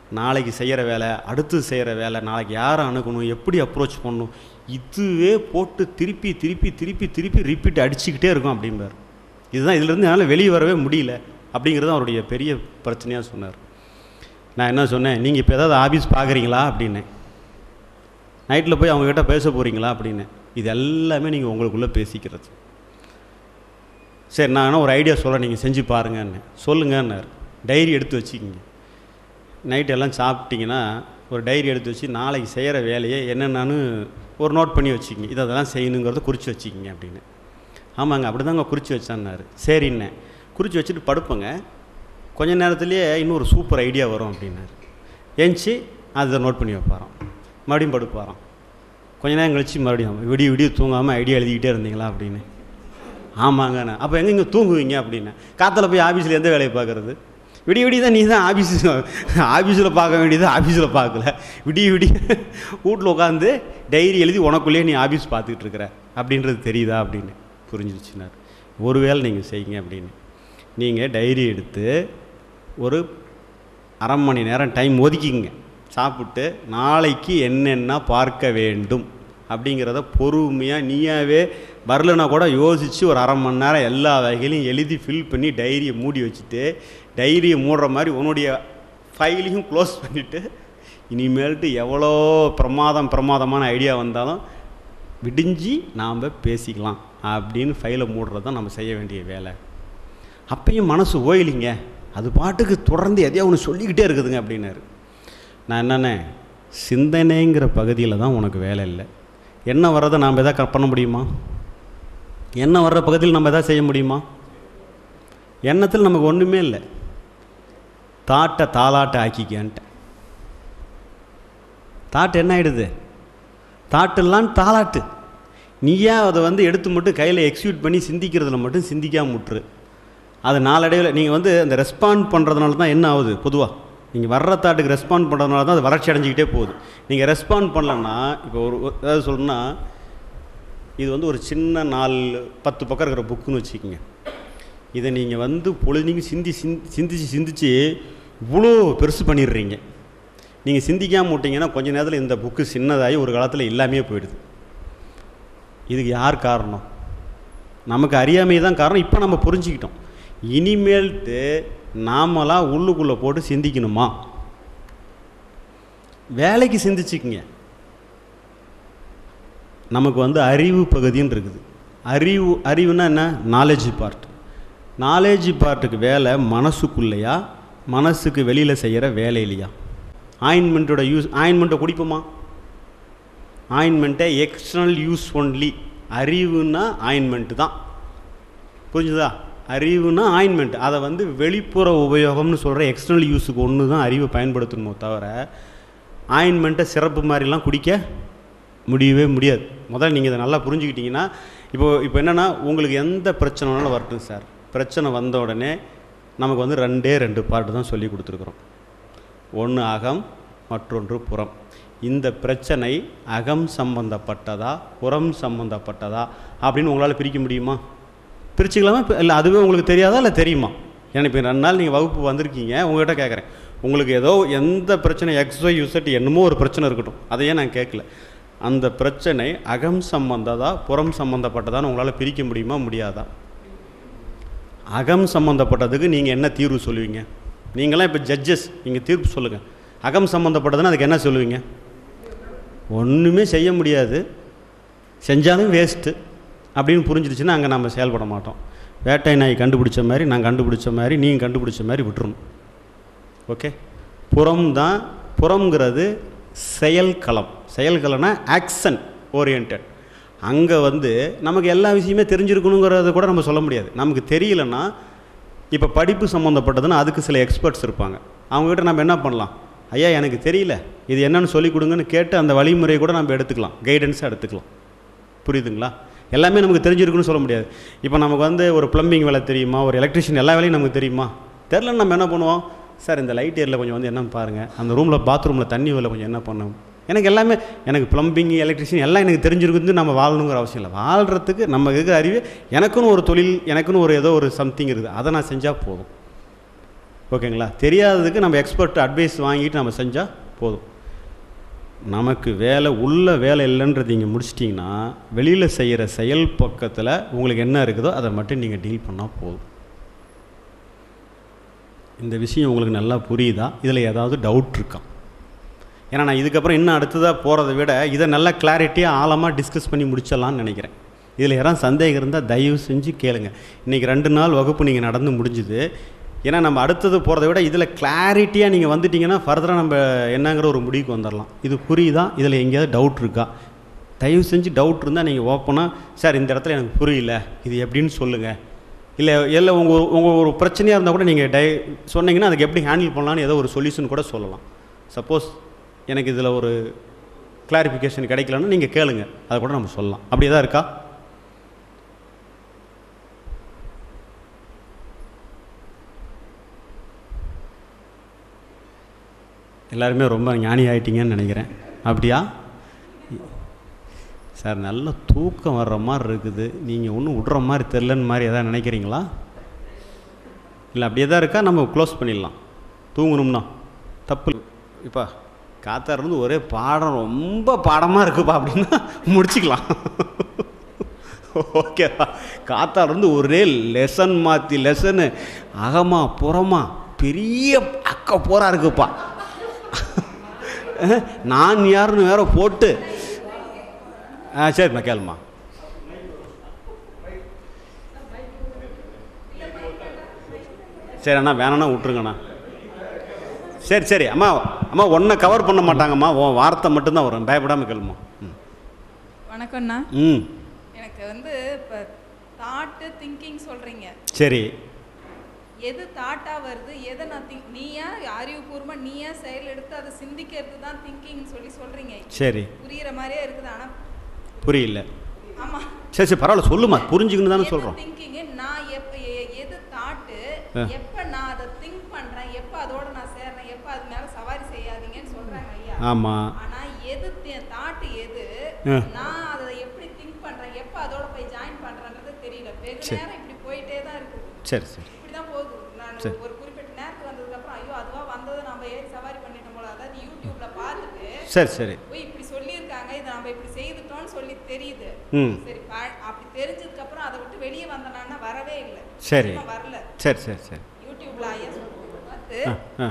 நாளைக்கு செய்கிற வேலை அடுத்து செய்கிற வேலை நாளைக்கு யாரை அணுகணும் எப்படி அப்ரோச் பண்ணணும் இதுவே போட்டு திருப்பி திருப்பி திருப்பி திருப்பி ரிப்பீட் அடிச்சுக்கிட்டே இருக்கும் அப்படிம்பார் இதுதான் இதுலேருந்து என்னால் வெளியே வரவே முடியல அப்படிங்கிறது அவருடைய பெரிய பிரச்சனையாக சொன்னார் நான் என்ன சொன்னேன் நீங்கள் இப்போ ஏதாவது ஆஃபீஸ் பார்க்குறீங்களா அப்படின்னேன் நைட்டில் போய் அவங்கக்கிட்ட பேச போகிறீங்களா அப்படின்னு இது எல்லாமே நீங்கள் உங்களுக்குள்ளே பேசிக்கிறது சரி நான் வேணா ஒரு ஐடியா சொல்கிறேன் நீங்கள் செஞ்சு பாருங்கன்னு சொல்லுங்கன்னாரு டைரி எடுத்து வச்சுக்கிங்க நைட் எல்லாம் சாப்பிட்டீங்கன்னா ஒரு டைரி எடுத்து வச்சு நாளைக்கு செய்கிற வேலையை என்னென்னு ஒரு நோட் பண்ணி வச்சுக்கிங்க இதை அதெல்லாம் செய்யணுங்கிறத குறித்து வச்சுக்கிங்க அப்படின்னு ஆமாங்க அப்படி தாங்க குறித்து வச்சான்னாரு சரின்னேன் குறித்து வச்சுட்டு படுப்பேங்க கொஞ்ச நேரத்துலேயே இன்னொரு சூப்பர் ஐடியா வரும் அப்படின்னாரு ஏஞ்சி அதை நோட் பண்ணி வைப்பாராம் மறுபடியும் படுப்பாராம் கொஞ்ச நேரம் கழிச்சு மறுபடியும் விடிய விடிய தூங்காமல் ஐடியா எழுதிக்கிட்டே இருந்தீங்களா அப்படின்னு ஆமாங்கண்ணே அப்போ எங்கே இங்கே தூங்குவீங்க அப்படின்னு காற்றுல போய் ஆஃபீஸில் எந்த வேலையை பார்க்குறது விடிய விடிய தான் நீ தான் ஆஃபீஸ் ஆஃபீஸில் பார்க்க வேண்டியது ஆஃபீஸில் பார்க்கல விடிய விடிய வீட்டில் உட்காந்து டைரி எழுதி உனக்குள்ளேயே நீ ஆஃபீஸ் பார்த்துக்கிட்டு இருக்கிற அப்படின்றது தெரியுதா அப்படின்னு புரிஞ்சிருச்சுனார் ஒருவேளை நீங்கள் செய்யுங்க அப்படின்னு நீங்கள் டைரி எடுத்து ஒரு அரை மணி நேரம் டைம் ஒதுக்கிங்க சாப்பிட்டு நாளைக்கு என்னென்ன பார்க்க வேண்டும் அப்படிங்கிறத பொறுமையாக நீயாவே வரலனா கூட யோசித்து ஒரு அரை மணி நேரம் எல்லா வகையிலையும் எழுதி ஃபில் பண்ணி டைரியை மூடி வச்சுட்டு டைரியை மூடுற மாதிரி உன்னுடைய ஃபைலையும் க்ளோஸ் பண்ணிவிட்டு இனிமேல்ட்டு எவ்வளோ பிரமாதம் பிரமாதமான ஐடியா வந்தாலும் விடிஞ்சு நாம் பேசிக்கலாம் அப்படின்னு ஃபைலை மூடுறது தான் நம்ம செய்ய வேண்டிய வேலை அப்பயும் மனசு ஓயலிங்க அது பாட்டுக்கு தொடர்ந்து எதையோ ஒன்று சொல்லிக்கிட்டே இருக்குதுங்க அப்படின்னாரு நான் என்னென்ன சிந்தனைங்கிற பகுதியில் தான் உனக்கு வேலை இல்லை என்ன வர்றதை நாம் எதாவது பண்ண முடியுமா என்ன வர்ற பகுதியில் நம்ம எதாவது செய்ய முடியுமா எண்ணத்தில் நமக்கு ஒன்றுமே இல்லை தாட்டை தாளாட்டை ஆக்கிக்கன்ட்டேன் தாட்டு என்ன ஆகிடுது தாட்டெல்லாம் தாளாட்டு நீயா அதை வந்து எடுத்து மட்டும் கையில் எக்ஸிக்யூட் பண்ணி சிந்திக்கிறதுல மட்டும் சிந்திக்காம முட்டுரு அது நாளடைவில் நீங்கள் வந்து அந்த ரெஸ்பாண்ட் பண்ணுறதுனால தான் என்ன ஆகுது பொதுவாக நீங்கள் வர்ற தாட்டுக்கு ரெஸ்பாண்ட் பண்ணுறதுனால தான் அது வறட்சி அடைஞ்சிக்கிட்டே போகுது நீங்கள் ரெஸ்பாண்ட் பண்ணலன்னா இப்போ ஒரு ஒரு- ஏதாவது சொல்லணும்னா இது வந்து ஒரு சின்ன நாலு பத்து பக்கம் இருக்கிற புக்குன்னு வச்சுக்கோங்க இதை நீங்கள் வந்து பொழுதுனிங்க சிந்தி சிந்தி சிந்திச்சு சிந்திச்சு இவ்வளோ பெருசு பண்ணிடுறீங்க நீங்கள் சிந்திக்காமல் விட்டீங்கன்னா கொஞ்ச நேரத்தில் இந்த புக்கு சின்னதாகி ஒரு காலத்தில் இல்லாமையே போயிடுது இதுக்கு யார் காரணம் நமக்கு அறியாமை தான் காரணம் இப்போ நம்ம புரிஞ்சுக்கிட்டோம் இனிமேல்ட்டு நாமளாக உள்ளுக்குள்ளே போட்டு சிந்திக்கணுமா வேலைக்கு சிந்திச்சுக்குங்க நமக்கு வந்து அறிவு பகுதின்னு இருக்குது அறிவு அறிவுனா என்ன நாலேஜ் பார்ட் நாலேஜ் பார்ட்டுக்கு வேலை மனசுக்குள்ளேயா மனசுக்கு வெளியில் செய்கிற வேலையிலையா ஆயின்மெண்ட்டோட யூஸ் ஆயின்மெண்ட்டை குடிப்போமா ஆயின்மெண்ட்டை எக்ஸ்டர்னல் யூஸ் ஒன்லி அறிவுன்னா ஆயின்மெண்ட்டு தான் புரிஞ்சுதா அறிவுனா ஆயின்மெண்ட் அதை வந்து வெளிப்புற உபயோகம்னு சொல்கிற எக்ஸ்டர்னல் யூஸுக்கு ஒன்று தான் அறிவை பயன்படுத்தணுமோ தவிர ஆயின்மெண்ட்டை சிறப்பு மாதிரிலாம் குடிக்க முடியவே முடியாது முதல்ல நீங்கள் இதை நல்லா புரிஞ்சுக்கிட்டீங்கன்னா இப்போ இப்போ என்னென்னா உங்களுக்கு எந்த பிரச்சனைனாலும் வரட்டும் சார் பிரச்சனை வந்த உடனே நமக்கு வந்து ரெண்டே ரெண்டு பார்ட்டு தான் சொல்லி கொடுத்துருக்குறோம் ஒன்று அகம் மற்றொன்று புறம் இந்த பிரச்சனை அகம் சம்பந்தப்பட்டதா புறம் சம்பந்தப்பட்டதா அப்படின்னு உங்களால் பிரிக்க முடியுமா பிரிச்சுக்கலாமா இப்போ இல்லை அதுவே உங்களுக்கு தெரியாதா இல்லை தெரியுமா ஏன்னா இப்போ ரெண்டு நாள் நீங்கள் வகுப்பு வந்திருக்கீங்க உங்கள்கிட்ட கேட்குறேன் உங்களுக்கு ஏதோ எந்த பிரச்சனை எக்ஸோ யூசட் என்னமோ ஒரு பிரச்சனை இருக்கட்டும் அதையே நான் கேட்கல அந்த பிரச்சனை அகம் சம்பந்ததா புறம் சம்பந்தப்பட்டதான்னு உங்களால் பிரிக்க முடியுமா முடியாதா அகம் சம்மந்தப்பட்டதுக்கு நீங்கள் என்ன தீர்வு சொல்லுவீங்க நீங்களாம் இப்போ ஜட்ஜஸ் நீங்கள் தீர்ப்பு சொல்லுங்கள் அகம் சம்மந்தப்பட்டதுன்னா அதுக்கு என்ன சொல்லுவீங்க ஒன்றுமே செய்ய முடியாது செஞ்சாலும் வேஸ்ட்டு அப்படின்னு புரிஞ்சிருச்சுன்னா அங்கே நம்ம செயல்பட மாட்டோம் வேட்டை நாய் கண்டுபிடிச்ச மாதிரி நான் கண்டுபிடிச்ச மாதிரி நீங்கள் கண்டுபிடிச்ச மாதிரி விட்டுறணும் ஓகே புறம் தான் புறம்ங்கிறது செயல்களம் செயல்களம்னா ஆக்ஷன் ஓரியன்ட் அங்கே வந்து நமக்கு எல்லா விஷயமே தெரிஞ்சிருக்கணுங்கிறத கூட நம்ம சொல்ல முடியாது நமக்கு தெரியலன்னா இப்போ படிப்பு சம்மந்தப்பட்டதுன்னா அதுக்கு சில எக்ஸ்பர்ட்ஸ் இருப்பாங்க அவங்ககிட்ட நம்ம என்ன பண்ணலாம் ஐயா எனக்கு தெரியல இது என்னன்னு சொல்லி கொடுங்கன்னு கேட்டு அந்த வழிமுறையை கூட நம்ம எடுத்துக்கலாம் கைடன்ஸாக எடுத்துக்கலாம் புரியுதுங்களா எல்லாமே நமக்கு தெரிஞ்சிருக்குன்னு சொல்ல முடியாது இப்போ நமக்கு வந்து ஒரு ப்ளம்பிங் வேலை தெரியுமா ஒரு எலக்ட்ரிஷியன் எல்லா வேலையும் நமக்கு தெரியுமா தெரிலன்னு நம்ம என்ன பண்ணுவோம் சார் இந்த லைட் ஏரியில் கொஞ்சம் வந்து என்ன பாருங்கள் அந்த ரூமில் பாத்ரூமில் தண்ணி வரல கொஞ்சம் என்ன பண்ணும் எனக்கு எல்லாமே எனக்கு ப்ளம்பிங் எலக்ட்ரிஷியன் எல்லாம் எனக்கு தெரிஞ்சிருக்குது நம்ம வாழணுங்கிற அவசியம் இல்லை வாழ்கிறதுக்கு நம்ம இருக்கிற அறிவு எனக்குன்னு ஒரு தொழில் எனக்குன்னு ஒரு ஏதோ ஒரு சம்திங் இருக்குது அதை நான் செஞ்சால் போதும் ஓகேங்களா தெரியாததுக்கு நம்ம எக்ஸ்பர்ட் அட்வைஸ் வாங்கிட்டு நம்ம செஞ்சால் போதும் நமக்கு வேலை உள்ள வேலை இல்லைன்றது நீங்கள் முடிச்சிட்டிங்கன்னா வெளியில் செய்கிற செயல் பக்கத்தில் உங்களுக்கு என்ன இருக்குதோ அதை மட்டும் நீங்கள் டீல் பண்ணால் போதும் இந்த விஷயம் உங்களுக்கு நல்லா புரியுதா இதில் ஏதாவது டவுட் இருக்கா ஏன்னா நான் இதுக்கப்புறம் இன்னும் அடுத்ததாக போகிறத விட இதை நல்லா கிளாரிட்டியாக ஆழமாக டிஸ்கஸ் பண்ணி முடிச்சிடலான்னு நினைக்கிறேன் இதில் யாராவது சந்தேகம் இருந்தால் தயவு செஞ்சு கேளுங்க இன்றைக்கி ரெண்டு நாள் வகுப்பு நீங்கள் நடந்து முடிஞ்சுது ஏன்னா நம்ம அடுத்தது போகிறத விட இதில் கிளாரிட்டியாக நீங்கள் வந்துட்டிங்கன்னா ஃபர்தராக நம்ம என்னங்கிற ஒரு முடிவுக்கு வந்துடலாம் இது புரியுதா இதில் எங்கேயாவது டவுட் இருக்கா தயவு செஞ்சு டவுட் இருந்தால் நீங்கள் ஓப்பனாக சார் இந்த இடத்துல எனக்கு புரியல இது எப்படின்னு சொல்லுங்கள் இல்லை இல்லை உங்கள் உங்கள் ஒரு பிரச்சனையாக இருந்தால் கூட நீங்கள் டை சொன்னீங்கன்னா அதுக்கு எப்படி ஹேண்டில் பண்ணலான்னு ஏதோ ஒரு சொல்யூஷன் கூட சொல்லலாம் சப்போஸ் எனக்கு இதில் ஒரு கிளாரிஃபிகேஷன் கிடைக்கலன்னா நீங்கள் கேளுங்க அதை கூட நம்ம சொல்லலாம் அப்படி தான் இருக்கா எல்லாருமே ரொம்ப ஞானி ஆயிட்டீங்கன்னு நினைக்கிறேன் அப்படியா சார் நல்ல தூக்கம் வர்ற மாதிரி இருக்குது நீங்கள் ஒன்றும் விட்ற மாதிரி தெரிலன்னு மாதிரி எதாவது நினைக்கிறீங்களா இல்லை அப்படியே தான் இருக்கா நம்ம க்ளோஸ் பண்ணிடலாம் தூங்கணும்னா தப்பு இப்போ காத்தா இருந்து ஒரே பாடம் ரொம்ப பாடமாக இருக்குப்பா அப்படின்னா முடிச்சுக்கலாம் ஓகேவா காத்தா இருந்து ஒரே லெசன் மாற்றி லெசனு அகமா புறமா பெரிய அக்க போரா இருக்குப்பா நான் யாருன்னு வேற போட்டு ஆ சரிம்மா கேளுமா சரி அண்ணா வேணாண்ணா விட்ருங்கண்ணா சரி சரி அம்மா அம்மா ஒன்றை கவர் பண்ண மாட்டாங்கம்மா உன் வார்த்தை மட்டும்தான் வரும் பயப்படாமல் கேளுமா ம் வணக்கம்ண்ணா ம் எனக்கு வந்து இப்போ தாட்டு திங்கிங் சொல்கிறீங்க சரி எது தாட்டாக வருது எதை நான் திங்க் நீயா அறிவுபூர்வமாக நீயா செயல் எடுத்து அதை சிந்திக்கிறது தான் திங்கிங்னு சொல்லி சொல்கிறீங்க சரி புரியிற மாதிரியே இருக்குது ஆனால் புரியல ஆமாம் சரி சரி பரவாயில்ல சொல்லுமா புரிஞ்சுக்கணும் தானே சொல்கிறோம் திங்கிங்கு நான் எப்போ எது தாட்டு ஆ. எப்போ நான் அதை திங்க் பண்ணுறேன் எப்போ அதோட நான் சேர்றேன் எப்போ அது மேலே சவாரி செய்யாதீங்கன்னு சொல்கிறாங்க ஐயா ஆமாம் ஆனா எது தாட்டு எது ஆ. நான் அதை எப்படி திங்க் பண்றேன் எப்ப அதோட போய் ஜாயின் பண்றேன்றது தெரியல வெகு சரி. நேரம் இப்படி போயிட்டே தான் இருக்குது சரி சரி இப்படிதான் போகுது நான் சரி. ஒரு குறிப்பிட்ட நேரத்துக்கு வந்ததுக்கு அப்புறம் ஐயோ அதுவா வந்ததை நம்ம ஏறி சவாரி பண்ணிட்டோம் போல அதாவது யூடியூப்ல பார்த்துட்டு சரி சரி போய் இப்படி சொல்லியிருக்காங்க இதை நம்ம இப்படி செய்துட்டோம்னு சொல்லி தெரியுது ம் சரி பா- அப்படி தெரிஞ்சதுக்கு அப்புறம் அதை விட்டு வெளியே வந்தனான்னா வரவே இல்லை சரி. சுத்தமா வரல சரி சரி சரி யூடியூப்ல ஐயா சொல்றது பார்த்து ஆ ஆ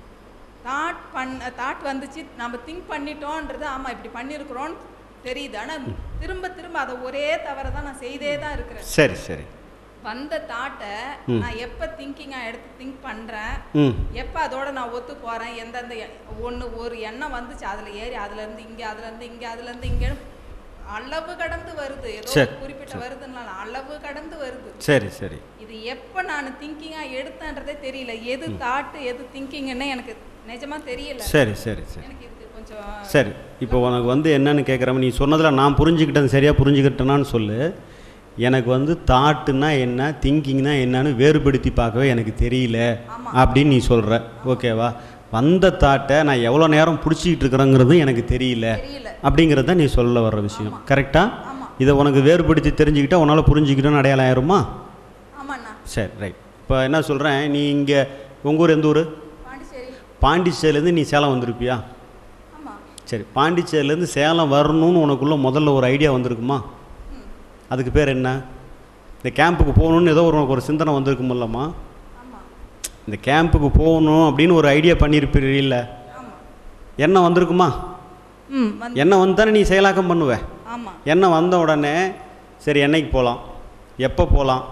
தாட் பண்ண தாட் வந்துச்சு நம்ம திங்க் பண்ணிட்டோன்றது ஆமா இப்படி பண்ணியிருக்கிறோன்னு தெரியுது ஆனா திரும்ப திரும்ப அதை ஒரே தவிர தான் நான் செய்தே தான் இருக்கிறேன் சரி சரி வந்த தாட்டை ம். நான் எப்போ திங்கிங்காக எடுத்து திங்க் பண்ணுறேன் ம் எப்போ அதோட நான் ஒத்து போகிறேன் எந்தெந்த ஒன்று ஒரு எண்ணம் வந்துச்சு அதில் ஏறி அதுலேருந்து இங்கே அதுலேருந்து இங்கே அதுலேருந்து இங்கே அளவு கடந்து வருது ஏதோ சரி, ஒரு குறிப்பிட்ட வருதுனால அளவு கடந்து வருது சரி சரி இது எப்போ நான் திங்கிங்காக எடுத்தேன்றதே தெரியல எது தாட்டு எது திங்கிங்னே எனக்கு நிஜமா தெரியல சரி சரி சரி எனக்கு இதுக்கு கொஞ்சம் சரி இப்போ உனக்கு வந்து என்னன்னு கேட்குறவன் நீ சொன்னதில் நான் புரிஞ்சுக்கிட்டேன் சரியாக புரிஞ்சுக்கிட்டேனான்னு சொல்லு எனக்கு வந்து தாட்டுனா என்ன திங்கிங்னா என்னன்னு வேறுபடுத்தி பார்க்கவே எனக்கு தெரியல ஆமா. அப்படின்னு நீ சொல்கிற ஓகேவா வந்த தாட்டை நான் எவ்வளோ நேரம் பிடிச்சிக்கிட்டு இருக்கிறேங்கிறதும் எனக்கு தெரியல தெரியல அப்படிங்கிறது தான் நீ சொல்ல வர்ற விஷயம் கரெக்டாக ஆமா இதை உனக்கு வேறுபடுத்தி தெரிஞ்சுக்கிட்டா உன்னால் புரிஞ்சுக்கிட்டோன்னு அடையாளம் ஆயிருமா ஆமாண்ணா சரி ரைட் இப்போ என்ன சொல்கிறேன் நீ இங்கே உங்கள் ஊர் எந்த ஊர் பாண்டிச்சேரி பாண்டிச்சேரிலேருந்து நீ சேலம் வந்திருப்பியா ஆமா சரி பாண்டிச்சேரியிலேருந்து சேலம் வரணும்னு உனக்குள்ள முதல்ல ஒரு ஐடியா வந்திருக்குமா ம் அதுக்கு பேர் என்ன இந்த கேம்புக்கு போகணுன்னு ஏதோ ஒரு உனக்கு ஒரு சிந்தனை வந்திருக்குமில்லம்மா ஆமா இந்த கேம்புக்கு போகணும் அப்படின்னு ஒரு ஐடியா பண்ணியிருப்பீல்ல ஆமா என்ன வந்திருக்குமா ம் வந்து என்ன வந்து தானே நீ செயலாக்கம் பண்ணுவ ஆமா என்ன வந்த உடனே சரி என்னைக்கு போகலாம் எப்போ போகலாம்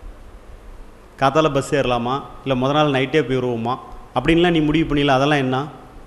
காத்தால பஸ் ஏறலாமா இல்லை முத நாள் நைட்டே போயிடுவோமா அப்படின்லாம் நீ முடிவு பண்ணிடல அதெல்லாம் என்ன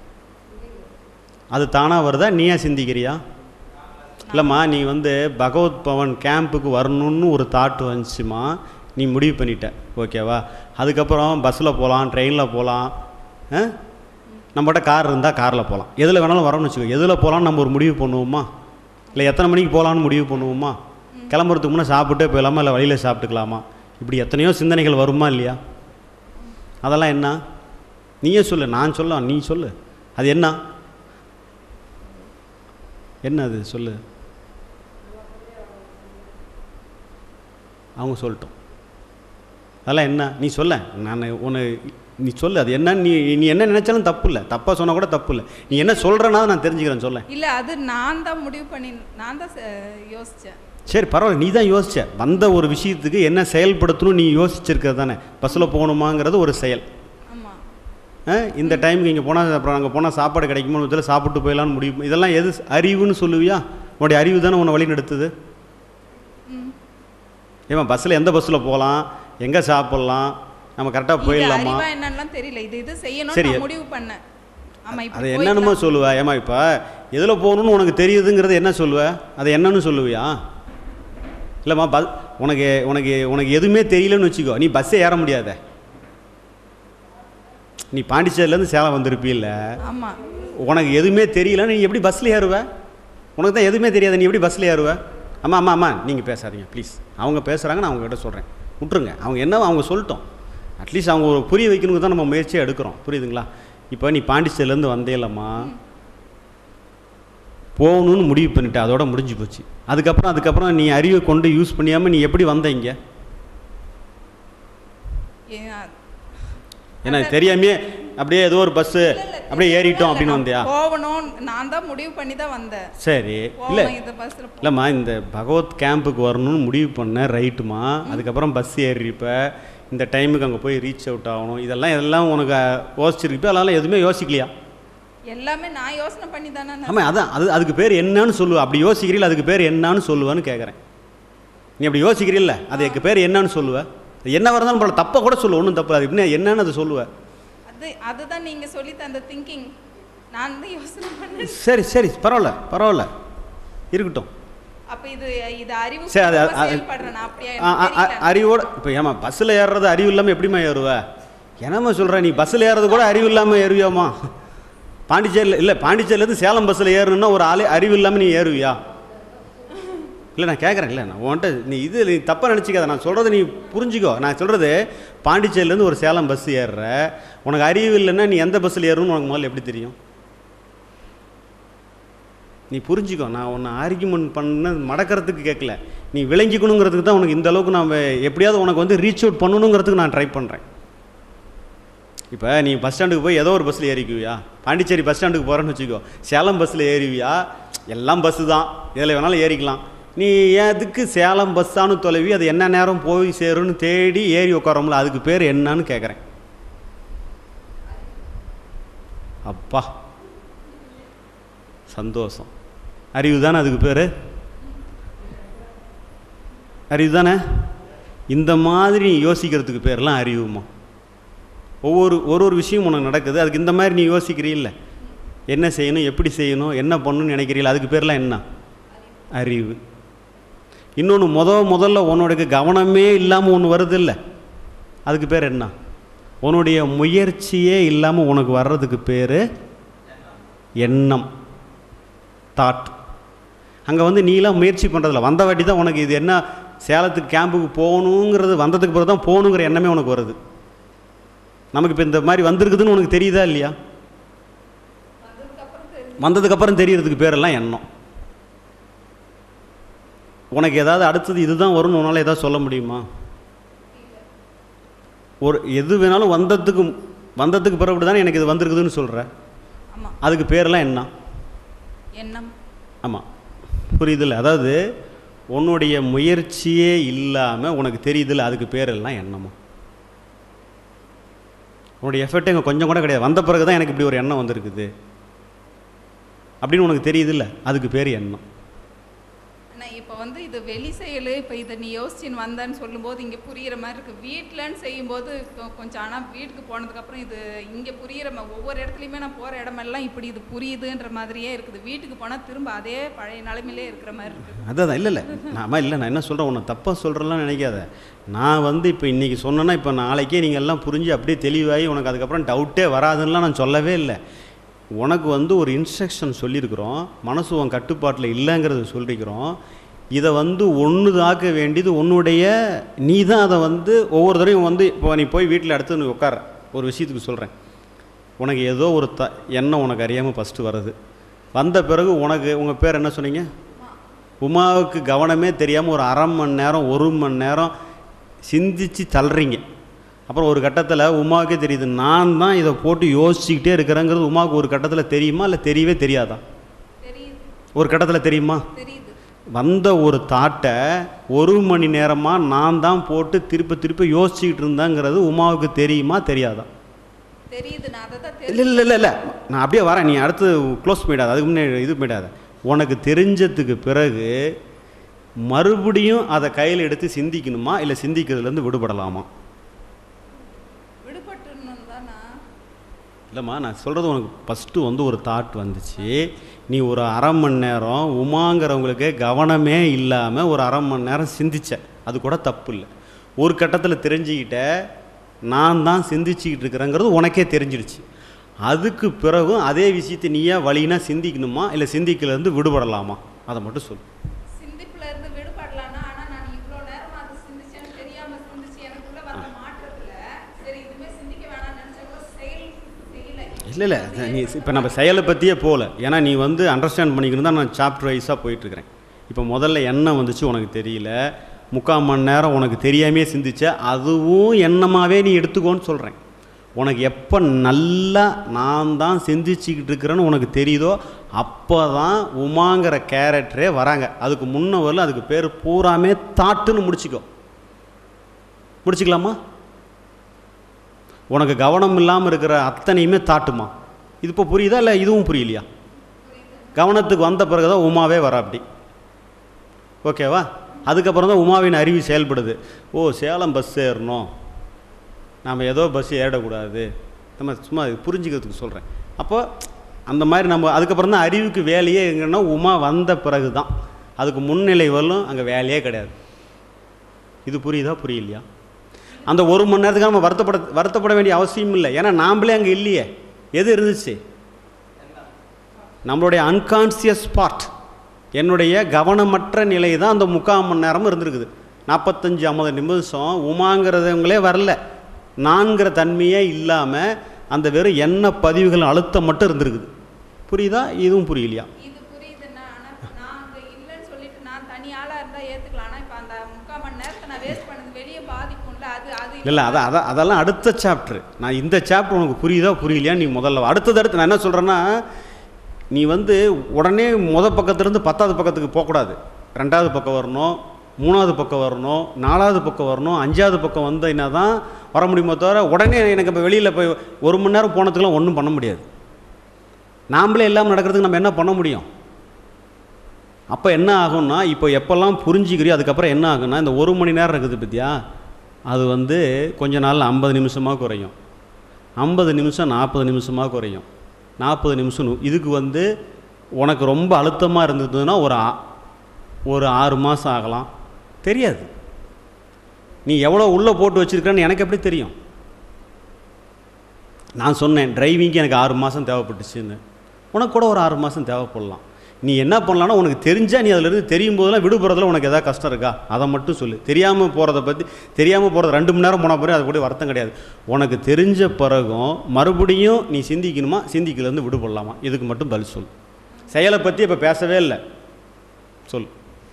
அது தானாக வருதா நீயா சிந்திக்கிறியா இல்லைம்மா நீ வந்து பகவத் பவன் கேம்புக்கு வரணும்னு ஒரு தாட் வந்துச்சுமா நீ முடிவு பண்ணிட்ட ஓகேவா அதுக்கப்புறம் பஸ்ஸில் போகலாம் ட்ரெயினில் போகலாம் நம்மகிட்ட கார் இருந்தால் காரில் போகலாம் எதில் வேணாலும் வரோம்னு வச்சுக்கோ எதில் போகலான்னு நம்ம ஒரு முடிவு பண்ணுவோமா இல்லை எத்தனை மணிக்கு போகலான்னு முடிவு பண்ணுவோமா கிளம்புறதுக்கு முன்னே சாப்பிட்டே போயிடலாமா இல்லை வழியில் சாப்பிட்டுக்கலாமா இப்படி எத்தனையோ சிந்தனைகள் வருமா இல்லையா அதெல்லாம் என்ன நீயே சொல்லு நான் சொல்ல நீ சொல்லு அது என்ன என்ன அது சொல்லு அவங்க சொல்லட்டும் அதெல்லாம் என்ன நீ சொல்ல நான் உன்னை நீ சொல்லு அது என்ன நீ நீ என்ன நினைச்சாலும் தப்பு இல்லை தப்பாக சொன்னால் கூட தப்பு இல்லை நீ என்ன சொல்கிறனா நான் தெரிஞ்சுக்கிறேன் சொல்ல இல்ல அது நான் தான் முடிவு பண்ணி நான் தான் செ- யோசிச்சேன் சரி பரவாயில்ல நீ தான் யோசிச்ச வந்த ஒரு விஷயத்துக்கு என்ன செயல்படுத்தணும் நீ யோசிச்சிருக்கிறது தானே பஸ்ஸில் போகணுமாங்கிறது ஒரு செயல் ஆமா ஆ, இந்த டைமுக்கு இங்கே போனால் அப்புறம் அங்கே போனால் சாப்பாடு கிடைக்குமோ இதில் சாப்பிட்டு போயிடலான்னு முடியும் இதெல்லாம் எது அறிவுன்னு சொல்லுவியா உன்னுடைய அறிவு தானே உன்னை வழி நடத்துது ம். ஏமா பஸ்ஸில் எந்த பஸ்ஸில் போகலாம் எங்கே சாப்பிட்லாம் நம்ம கரெக்டாக இது போயிடலாமா அறிவா என்னன்னுலாம் தெரியல இது இது செய்யணும்னு சரி. நான் முடிவு பண்ணேன் ஆமா இப்படி அதை என்னென்னமோ சொல்லுவ ஏமா இப்போ எதில் போகணும்னு உனக்கு தெரியுதுங்கிறது என்ன சொல்லுவ அதை என்னன்னு சொல்லுவியா இல்லைம்மா பஸ் உனக்கு உனக்கு உனக்கு எதுவுமே தெரியலன்னு வச்சுக்கோ நீ பஸ்ஸே ஏற முடியாத நீ பாண்டிச்சேரியிலேருந்து சேலம் வந்திருப்பீல்ல ஆமா உனக்கு எதுவுமே தெரியல நீ எப்படி பஸ்ஸில் ஏறுவ உனக்கு தான் எதுவுமே தெரியாது நீ எப்படி பஸ்ஸில் ஏறுவ அம்மா அம்மா அம்மா நீங்கள் பேசாதீங்க ப்ளீஸ் அவங்க பேசுகிறாங்க நான் அவங்ககிட்ட சொல்கிறேன் விட்டுருங்க அவங்க என்ன அவங்க சொல்லிட்டோம் அட்லீஸ்ட் அவங்க ஒரு புரிய வைக்கணுங்க தான் நம்ம முயற்சியை எடுக்கிறோம் புரியுதுங்களா இப்போ நீ பாண்டிச்சேரியிலேருந்து வந்தேலம்மா போகணும்னு முடிவு பண்ணிட்ட அதோட முடிஞ்சு போச்சு அதுக்கப்புறம் அதுக்கப்புறம் நீ அறிவை கொண்டு யூஸ் பண்ணியாமல் நீ எப்படி வந்த இங்கே ஏன் ஏன்னா தெரியாமையே அப்படியே ஏதோ ஒரு பஸ்ஸு அப்படியே ஏறிட்டோம் அப்படின்னு வந்தியா போகணும் நான் தான் முடிவு பண்ணி தான் வந்தேன் சரி இல்லை போகணும் இந்த பஸ்ல இல்லைம்மா இந்த பகவத் கேம்புக்கு வரணும்னு முடிவு பண்ண ரைட்டுமா அதுக்கப்புறம் பஸ் ஏறிப்ப இந்த டைமுக்கு அங்கே போய் ரீச் அவுட் ஆகணும் இதெல்லாம் எல்லாம் உனக்கு யோசிச்சிருப்ப அதெல்லாம் எதுவுமே யோசிக்கலையா எல்லாமே நான் யோசனை பண்ணி தானே நான் ஆமாம் அதான் அது அதுக்கு பேர் என்னன்னு சொல்லுவ அப்படி யோசிக்கிறீல்ல அதுக்கு பேர் என்னன்னு சொல்லுவேன்னு கேட்குறேன் நீ அப்படி யோசிக்கிறீல்ல அதுக்கு பேர் என்னன்னு சொல்லுவ அது என்ன வரதாலும் பரவாயில்ல தப்பாக கூட சொல்லு ஒன்றும் தப்பு அது என்ன என்னன்னு அது சொல்லுவ அது அதுதான் நீங்க சொல்லி தந்த திங்கிங் நான் தான் யோசனை பண்ணேன் சரி சரி பரவாயில்ல பரவாயில்ல இருக்கட்டும் அப்ப இது இது அறிவு சரி, அது- அது- செயல்படுறேன் அப்படியா ஆ, எனக்கு ஆ, ஆ, தெரியல. அறிவோட இப்போ ஏமா பஸ்ஸில் ஏறுறது அறிவு இல்லாமல் எப்படிம்மா ஏறுவ என்னம்மா சொல்கிற நீ பஸ்ஸில் ஏறுறது கூட அறிவு இல்லாமல் ஏறுவியாம்மா பாண்டிச்சேரியில் இல்லை பாண்டிச்சேரியிலேருந்து சேலம் பஸ்ஸில் ஏறணும்னா ஒரு ஆளே அறிவு இல்லாமல் நீ ஏறுவியா இல்லை நான் கேட்குறேன் இல்லை நான் உன்கிட்ட நீ இது நீ தப்பாக நினச்சிக்காத நான் சொல்கிறத நீ புரிஞ்சுக்கோ நான் சொல்கிறது பாண்டிச்சேரியிலேருந்து ஒரு சேலம் பஸ் ஏறுற உனக்கு அறிவு இல்லைன்னா நீ எந்த பஸ்ஸில் ஏறணும்னு உனக்கு முதல்ல எப்படி தெரியும் நீ புரிஞ்சுக்கோ நான் உன்னை ஆர்கியூமெண்ட் பண்ண மடக்கிறதுக்கு கேட்கல நீ விளங்கிக்கணுங்கிறதுக்கு தான் உனக்கு இந்த அளவுக்கு நான் வே- எப்படியாவது உனக்கு வந்து ரீச் அவுட் பண்ணணுங்கிறதுக்கு நான் ட்ரை பண்ணுறேன் இப்போ நீ பஸ் ஸ்டாண்டுக்கு போய் ஏதோ ஒரு பஸ்ஸில் ஏறிக்குவியா பாண்டிச்சேரி பஸ் ஸ்டாண்டுக்கு போகிறேன்னு வச்சுக்கோ சேலம் பஸ்ஸில் ஏறிவியா எல்லாம் பஸ்ஸு தான் இதில் வேணாலும் ஏறிக்கலாம் நீ எதுக்கு சேலம் பஸ்ஸானு தொலைவி அது என்ன நேரம் போய் சேரும்னு தேடி ஏறி உட்காரோம்ல அதுக்கு பேர் என்னன்னு கேட்குறேன் அப்பா சந்தோஷம் அறிவு தானே அதுக்கு பேர் அறிவு தானே இந்த மாதிரி நீ யோசிக்கிறதுக்கு பேர்லாம் அறிவுமா ஒவ்வொரு ஒரு ஒரு விஷயம் உனக்கு நடக்குது அதுக்கு இந்த மாதிரி நீ யோசிக்கிறீல்ல என்ன செய்யணும் எப்படி செய்யணும் என்ன பண்ணணும்னு நினைக்கிறீல்ல அதுக்கு பேர்லாம் என்ன அறிவு இன்னொன்று முத முதல்ல உன்னோட கவனமே இல்லாமல் ஒன்று வருது இல்லை அதுக்கு பேர் என்ன உன்னுடைய முயற்சியே இல்லாமல் உனக்கு வர்றதுக்கு பேர் எண்ணம் தாட் அங்கே வந்து நீலாம் முயற்சி பண்ணுறதில்ல வந்த வாட்டி தான் உனக்கு இது என்ன சேலத்துக்கு கேம்புக்கு போகணுங்கிறது வந்ததுக்கு பிறகு தான் போகணுங்கிற எண்ணமே உனக்கு வருது நமக்கு இப்போ இந்த மாதிரி வந்திருக்குதுன்னு உனக்கு தெரியுதா இல்லையா வந்ததுக்கப்புறம் தெரியறதுக்கு பேரெல்லாம் எண்ணம் உனக்கு ஏதாவது அடுத்தது இதுதான் வரும்னு உன்னால் ஏதாவது சொல்ல முடியுமா ஒரு எது வேணாலும் வந்ததுக்கு வந்ததுக்கு பிறகு தானே எனக்கு இது வந்திருக்குதுன்னு சொல்கிற ஆமா அதுக்கு பேரெல்லாம் என்ன எண்ணம் ஆமாம் புரியுதில்ல அதாவது உன்னுடைய முயற்சியே இல்லாமல் உனக்கு தெரியுதில்ல அதுக்கு பேரெல்லாம் எண்ணமா உன்னுடைய எஃபர்ட் இங்கே கொஞ்சம் கூட கிடையாது வந்த பிறகு தான் எனக்கு இப்படி ஒரு எண்ணம் வந்திருக்குது அப்படின்னு உனக்கு தெரியுதில்ல அதுக்கு பேர் எண்ணம் ஆனா இப்போ வந்து இது வெளி செயல் இப்போ இதை நீ யோசிச்சின்னு வந்தேன்னு சொல்லும்போது இங்கே புரியிற மாதிரி இருக்கு வீட்டிலன்னு செய்யும்போது கொ- கொஞ்சம் ஆனால் வீட்டுக்கு போனதுக்கப்புறம் இது இங்கே புரியிற மா- ஒவ்வொரு இடத்துலையுமே நான் போகிற இடமெல்லாம் இப்படி இது புரியுதுன்ற மாதிரியே இருக்குது வீட்டுக்கு போனால் திரும்ப அதே பழைய நிலைமையிலே இருக்கிற மாதிரி இருக்குது அதான் இல்லை இல்லை நான் இல்லை நான் என்ன சொல்கிறேன் உன்னை தப்பாக சொல்கிறலாம் நினைக்காத நான் வந்து இப்போ இன்றைக்கி சொன்னேன்னா இப்போ நாளைக்கே நீங்கள் எல்லாம் புரிஞ்சு அப்படியே தெளிவாகி உனக்கு அதுக்கப்புறம் டவுட்டே வராதுன்னெலாம் நான் சொல்லவே இல்லை உனக்கு வந்து ஒரு இன்ஸ்ட்ரக்ஷன் சொல்லியிருக்கிறோம் மனசு உன் கட்டுப்பாட்டில் இல்லைங்கிறத சொல்லியிருக்கிறோம் இதை வந்து ஒன்று தாக்க வேண்டியது உன்னுடைய நீ தான் அதை வந்து ஒவ்வொரு தடவையும் வந்து இப்போ நீ போய் வீட்டில் அடுத்து நீ உட்கார ஒரு விஷயத்துக்கு சொல்கிறேன் உனக்கு ஏதோ ஒரு த எண்ணம் உனக்கு அறியாமல் ஃபஸ்ட்டு வருது வந்த பிறகு உனக்கு உங்கள் பேர் என்ன சொன்னீங்க உமாவுக்கு கவனமே தெரியாமல் ஒரு அரை மணி நேரம் ஒரு மணி நேரம் சிந்திச்சு தள்ளுறீங்க அப்புறம் ஒரு கட்டத்தில் உமாவுக்கே தெரியுது நான் தான் இதை போட்டு யோசிச்சுக்கிட்டே இருக்கிறேங்கிறது உமாவுக்கு ஒரு கட்டத்தில் தெரியுமா இல்லை தெரியவே தெரியாதா தெரியுது ஒரு கட்டத்தில் தெரியுமா தெரியுது வந்த ஒரு தாட்டை ஒரு மணி நேரமாக நான் தான் போட்டு திருப்ப திருப்ப யோசிச்சுக்கிட்டு இருந்தேங்கிறது உமாவுக்கு தெரியுமா தெரியாதா தெரியுது நான் அதை தான் இல்லை இல்லை இல்லை இல்லை நான் அப்படியே வரேன் நீ அடுத்து க்ளோஸ் பண்ணிடாத அதுக்கு முன்னே இது பண்ணிடாத உனக்கு தெரிஞ்சதுக்கு பிறகு மறுபடியும் அதை கையில் எடுத்து சிந்திக்கணுமா இல்லை சிந்திக்கிறதுலேருந்து விடுபடலாமா விடுபட்டுணும் தானா இல்லைம்மா நான் சொல்கிறது உனக்கு ஃபஸ்ட்டு வந்து ஒரு தாட் வந்துச்சு நீ ஒரு அரை மணி நேரம் உமாங்கிறவங்களுக்கு கவனமே இல்லாமல் ஒரு அரை மணி நேரம் சிந்திச்ச அது கூட தப்பு இல்லை ஒரு கட்டத்தில் தெரிஞ்சுக்கிட்ட நான் தான் சிந்திச்சுக்கிட்டு இருக்கிறேங்கிறது உனக்கே தெரிஞ்சிடுச்சு அதுக்கு பிறகும் அதே விஷயத்தை நீயே வழினா சிந்திக்கணுமா இல்லை சிந்திக்கலேருந்து விடுபடலாமா அதை மட்டும் சொல்லு சிந்திப்புல இருந்து விடுபடலாம்னா ஆனா நான் இவ்வளோ நேரம் அதை சிந்திச்சேன்னு தெரியாம சிந்திச்சு எனக்குள்ள வந்த மாற்றத்துல சரி இதுமே சிந்திக்க வேணாம்னு நினைச்சா கூட செயல் செய்யல இல்லை இல்லை நீ இப்போ நம்ம செயலை பற்றியே போகல ஏன்னா நீ வந்து அண்டர்ஸ்டாண்ட் பண்ணிக்கணும் தான் நான் சாப்டர் வைஸாக போயிட்டுருக்கிறேன் இப்போ முதல்ல என்ன வந்துச்சு உனக்கு தெரியல முக்கால் மணி நேரம் உனக்கு தெரியாமே சிந்திச்ச அதுவும் எண்ணமாகவே நீ எடுத்துக்கோன்னு சொல்கிறேன் உனக்கு எப்போ நல்லா நான் தான் சிந்திச்சுக்கிட்டு இருக்கிறேன்னு உனக்கு தெரியுதோ அப்போ தான் உமாங்கிற கேரக்டரே வராங்க அதுக்கு முன்ன வரல அதுக்கு பேர் பூராமே தாட்டுன்னு முடிச்சுக்கோ முடிச்சுக்கலாமா உனக்கு கவனம் இல்லாமல் இருக்கிற அத்தனையுமே தாட்டுமா இது இப்போ புரியுதா இல்லை இதுவும் புரியலையா கவனத்துக்கு வந்த பிறகு தான் உமாவே வர அப்படி ஓகேவா அதுக்கப்புறம் தான் உமாவின் அறிவு செயல்படுது ஓ சேலம் பஸ் ஏறணும் நாம் ஏதோ பஸ் ஏறக்கூடாது நம்ம சும்மா இது புரிஞ்சுக்கிறதுக்கு சொல்கிறேன் அப்போ அந்த மாதிரி நம்ம அதுக்கப்புறம் தான் அறிவுக்கு வேலையே எங்கன்னா உமா வந்த பிறகு தான் அதுக்கு முன்னிலை வரலும் அங்கே வேலையே கிடையாது இது புரியுதா புரியலையா அந்த ஒரு மணி நேரத்துக்கு நம்ம வருத்தப்பட வருத்தப்பட வேண்டிய அவசியம் இல்லை ஏன்னா நாம்ளே அங்கே இல்லையே எது இருந்துச்சு நம்மளுடைய அன்கான்சியஸ் பார்ட் என்னுடைய கவனமற்ற நிலை தான் அந்த முக்கால் மணி நேரமும் இருந்திருக்குது நாற்பத்தஞ்சு ஐம்பது நிமிஷம் உமாங்கிறதவங்களே வரல நான்கிற தன்மையே இல்லாமல் அந்த வெறும் எண்ண பதிவுகள் அழுத்தம் மட்டும் இருந்திருக்குது புரியுதா இதுவும் புரியலையா இது புரியுதுன்னா ஆனா இப்ப நான் அங்க இல்லைன்னு சொல்லிட்டு நான் தனி ஆளா இருந்தா ஏத்துக்கலாம் ஆனா இப்ப அந்த முக்கால் மணி நேரத்தை நான் வேஸ்ட் பண்ணது வெளியே பாதிக்கும்ல அது அது இல்லை அதான் அதான் அதெல்லாம் அடுத்த சாப்டர் நான் இந்த சாப்டர் உனக்கு புரியுதா புரியலையா நீ முதல்ல வா. அடுத்தது அடுத்து நான் என்ன சொல்கிறேன்னா நீ வந்து உடனே முத பக்கத்துலேருந்து பத்தாவது பக்கத்துக்கு போகக்கூடாது ரெண்டாவது பக்கம் வரணும் மூணாவது பக்கம் வரணும் நாலாவது பக்கம் வரணும் அஞ்சாவது பக்கம் வந்தீங்கன்னா தான் வர முடியுமோ தவிர உடனே எனக்கு இப்போ வெளியில் போய் ஒரு மணி நேரம் போனதுக்கெல்லாம் ஒன்றும் பண்ண முடியாது நாமளே எல்லாம் நடக்கிறதுக்கு நம்ம என்ன பண்ண முடியும் அப்போ என்ன ஆகும்னா இப்போ எப்போல்லாம் புரிஞ்சுக்கிறியோ அதுக்கப்புறம் என்ன ஆகும்னா இந்த ஒரு மணி நேரம் இருக்குது பத்தியா அது வந்து கொஞ்ச நாளில் ஐம்பது நிமிஷமாக குறையும் ஐம்பது நிமிஷம் நாற்பது நிமிஷமாக குறையும் நாற்பது நிமிஷம் நூ- இதுக்கு வந்து உனக்கு ரொம்ப அழுத்தமாக இருந்ததுன்னா ஒரு ஆ- ஒரு ஆறு மாதம் ஆகலாம் தெரியாது நீ எவ்வளோ உள்ளே போட்டு வச்சிருக்கன்னு எனக்கு எப்படி தெரியும் நான் சொன்னேன் டிரைவிங்க்கு எனக்கு ஆறு மாதம் தேவைப்பட்டுச்சுன்னு உனக்கு கூட ஒரு ஆறு மாதம் தேவைப்படலாம் நீ என்ன பண்ணலான்னா உனக்கு தெரிஞ்சால் நீ அதிலிருந்து தெரியும் போதெல்லாம் விடுபடுறதுல உனக்கு எதாவது கஷ்டம் இருக்கா அதை மட்டும் சொல்லு தெரியாமல் போகிறத பற்றி தெரியாமல் போகிறது ரெண்டு மணி நேரம் போன பிறகு அது கூட வருத்தம் கிடையாது உனக்கு தெரிஞ்ச பிறகும் மறுபடியும் நீ சிந்திக்கணுமா சிந்திக்கலேருந்து விடுபடலாமா இதுக்கு மட்டும் பதில் சொல் செயலை பற்றி இப்போ பேசவே இல்லை சொல்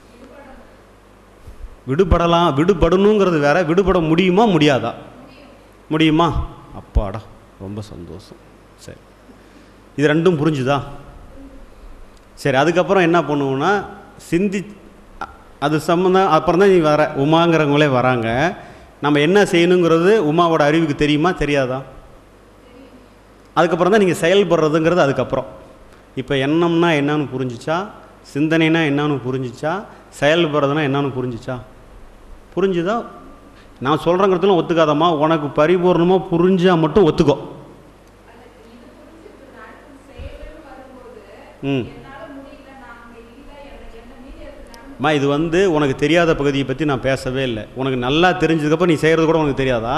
விடுபடலாம் விடுபடணுங்கிறது வேற விடுபட முடியுமா முடியாதா முடியுமா அப்பாடா ரொம்ப சந்தோஷம் சரி இது ரெண்டும் புரிஞ்சுதா சரி அதுக்கப்புறம் என்ன பண்ணுவோன்னா சிந்தி அ- அது சம்மந்தம் அப்புறம் தான் நீ வர உமாங்கிறவங்களே வராங்க நம்ம என்ன செய்யணுங்கிறது உமாவோட அறிவுக்கு தெரியுமா தெரியாதா அதுக்கப்புறம் தான் நீங்கள் செயல்படுறதுங்கிறது அதுக்கப்புறம் இப்போ எண்ணம்னா என்னன்னு புரிஞ்சுச்சா சிந்தனைனா என்னன்னு புரிஞ்சுச்சா செயல்படுறதுனா என்னன்னு புரிஞ்சுச்சா புரிஞ்சுதா நான் சொல்கிறேங்கிறதுலாம் ஒத்துக்காதம்மா உனக்கு பரிபூர்ணமாக புரிஞ்சால் மட்டும் ஒத்துக்கோ ம் அம்மா இது வந்து உனக்கு தெரியாத பகுதியை பற்றி நான் பேசவே இல்லை உனக்கு நல்லா தெரிஞ்சதுக்கப்புறம் நீ செய்கிறது கூட உனக்கு தெரியாதா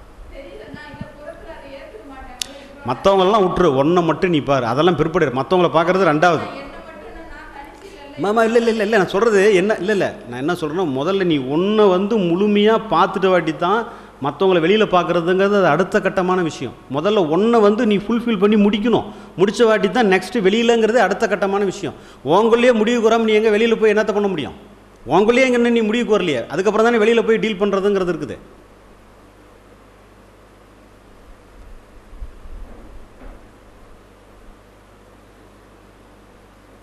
மற்றவங்களெல்லாம் விட்டுரு ஒன்றை மட்டும் நீ பாரு அதெல்லாம் பிற்படு மற்றவங்கள பார்க்குறது ரெண்டாவது மாமா இல்லை இல்லை இல்லை இல்லை நான் சொல்கிறது என்ன இல்லை இல்லை நான் என்ன சொல்கிறேன்னா முதல்ல நீ ஒன்றை வந்து முழுமையாக பார்த்துட்டு வாட்டி தான் மற்றவங்கள வெளியில் பார்க்குறதுங்கிறது அது அடுத்த கட்டமான விஷயம் முதல்ல ஒன்றை வந்து நீ ஃபுல்ஃபில் பண்ணி முடிக்கணும் முடிச்ச வாட்டி தான் நெக்ஸ்ட்டு வெளியிலங்கிறது அடுத்த கட்டமான விஷயம் உங்களையே முடிவு கூறாமல் நீ எங்கே வெளியில் போய் என்னத்த பண்ண முடியும் உங்களையே எங்கே நீ முடிவு கூறலையே அதுக்கப்புறம் தானே வெளியில் போய் டீல் பண்ணுறதுங்கிறது இருக்குது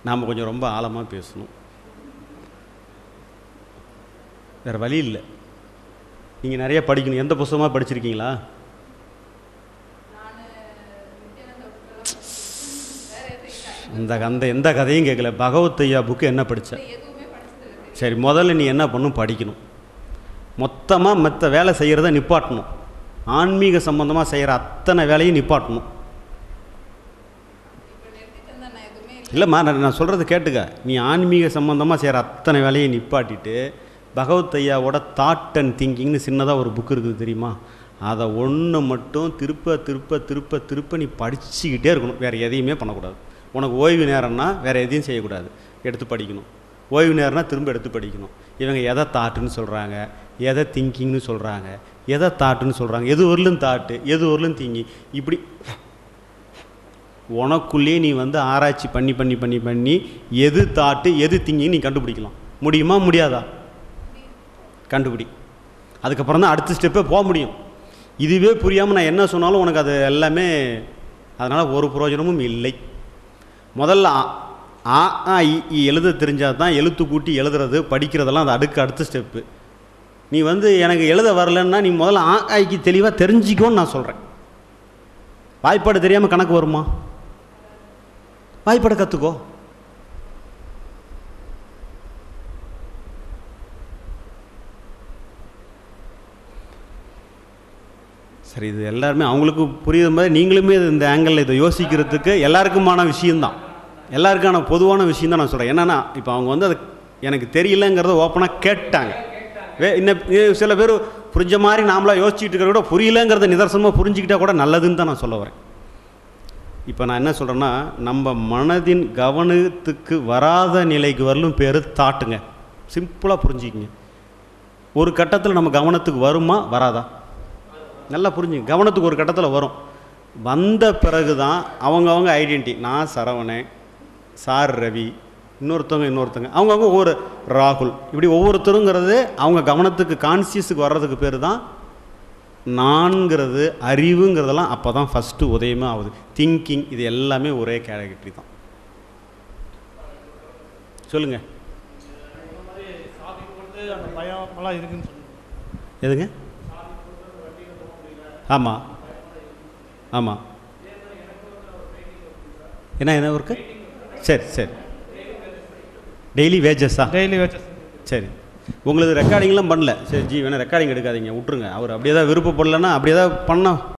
நாம் கொஞ்சம் ரொம்ப ஆழமாக பேசணும் வேறு வழி இல்லை நீங்கள் நிறைய படிக்கணும் எந்த புஸ்தகமாக படிச்சிருக்கீங்களா இந்த அந்த எந்த கதையும் கேட்கல பகவத் ஐயா புக்கு என்ன படித்த எதுவுமே படிச்சது சரி முதல்ல நீ என்ன பண்ணும் படிக்கணும் மொத்தமாக மற்ற வேலை செய்கிறத நிப்பாட்டணும் ஆன்மீக சம்பந்தமாக செய்கிற அத்தனை வேலையும் நிப்பாட்டணும் இப்போ நிறுத்திட்டு நான் எதுவுமே இல்லை இல்லைம்மா நான் நான் சொல்கிறது கேட்டுக்க நீ ஆன்மீக சம்மந்தமாக செய்கிற அத்தனை வேலையை நிப்பாட்டிட்டு பகவத் ஐயாவோட தாட் அண்ட் திங்கிங்னு சின்னதாக ஒரு புக் இருக்குது தெரியுமா அதை ஒன்று மட்டும் திருப்ப திருப்ப திருப்ப திருப்ப நீ படிச்சுக்கிட்டே இருக்கணும் வேறு எதையுமே பண்ணக்கூடாது உனக்கு ஓய்வு நேரம்னா வேறு எதையும் செய்யக்கூடாது எடுத்து படிக்கணும் ஓய்வு நேரம்னா திரும்ப எடுத்து படிக்கணும் இவங்க எதை தாட்டுன்னு சொல்கிறாங்க எதை திங்கிங்னு சொல்கிறாங்க எதை தாட்டுன்னு சொல்கிறாங்க எது வரலும் தாட்டு எது வரலும் திங்கி இப்படி உனக்குள்ளேயே நீ வந்து ஆராய்ச்சி பண்ணி பண்ணி பண்ணி பண்ணி எது தாட்டு எது திங்கின்னு நீ கண்டுபிடிக்கலாம் முடியுமா முடியாதா கண்டுபிடி அதுக்கப்புறம் தான் அடுத்த ஸ்டெப்பே போக முடியும் இதுவே புரியாமல் நான் என்ன சொன்னாலும் உனக்கு அது எல்லாமே அதனால் ஒரு பிரயோஜனமும் இல்லை முதல்ல ஆ ஆ ஆ, இ, ஈ எழுத தெரிஞ்சால் தான் எழுத்து கூட்டி எழுதுறது படிக்கிறதெல்லாம் அது அடுக்கு அடுத்த ஸ்டெப்பு நீ வந்து எனக்கு எழுத வரலன்னா நீ முதல்ல ஆ ஆய்க்கு தெளிவாக தெரிஞ்சிக்கோன்னு நான் சொல்கிறேன் வாய்ப்பாடு தெரியாமல் கணக்கு வருமா வாய்ப்பாடு கற்றுக்கோ சரி இது எல்லாருமே அவங்களுக்கு புரியுற மாதிரி நீங்களுமே இது இந்த ஆங்கிளில் இதை யோசிக்கிறதுக்கு எல்லாருக்குமான விஷயம்தான் எல்லாருக்கான பொதுவான விஷயம் தான் நான் சொல்கிறேன் என்னென்னா இப்போ அவங்க வந்து அது எனக்கு தெரியலங்கிறத ஓப்பனாக கேட்டாங்க வே இன்னும் இ- சில பேர் புரிஞ்ச மாதிரி நாமளாக யோசிச்சுட்டு இருக்கிறத விட புரியலங்கிறத நிதர்சனமாக புரிஞ்சுக்கிட்டா கூட நல்லதுன்னு தான் நான் சொல்ல வரேன் இப்போ நான் என்ன சொல்கிறேன்னா நம்ம மனதின் கவனத்துக்கு வராத நிலைக்கு வரலும் பேர் தாட்டுங்க சிம்பிளாக புரிஞ்சுக்கிங்க ஒரு கட்டத்தில் நம்ம கவனத்துக்கு வருமா வராதா நல்லா புரிஞ்சுங்க கவனத்துக்கு ஒரு கட்டத்தில் வரும் வந்த பிறகு தான் அவங்கவங்க ஐடென்டி நான் சரவணன் சார் ரவி இன்னொருத்தவங்க இன்னொருத்தவங்க அவங்கவுங்க ஒவ்வொரு ராகுல் இப்படி ஒவ்வொருத்தருங்கிறது அவங்க கவனத்துக்கு கான்சியஸுக்கு வர்றதுக்கு பேர் தான் நான்கிறது அறிவுங்கிறதெல்லாம் அப்போ தான் ஃபஸ்ட்டு உதயமே ஆகுது திங்கிங் இது எல்லாமே ஒரே கேட்டகரி தான் சொல்லுங்கள் சாமி போட்டு அந்த பயமெல்லாம் இருக்குன்னு சொல்லுவாங்க எதுங்க ஆமாம் ஆமாம் என்ன என்ன ஒர்க்கு சரி சரி டெய்லி வேஜஸா டெய்லி வச்சு சரி உங்களது ரெக்கார்டிங்லாம் பண்ணல சரி ஜி வேணா ரெக்கார்டிங் எடுக்காதீங்க விட்ருங்க அவர் அப்படியே தான் விருப்பப்படலைன்னா அப்படியே தான் பண்ண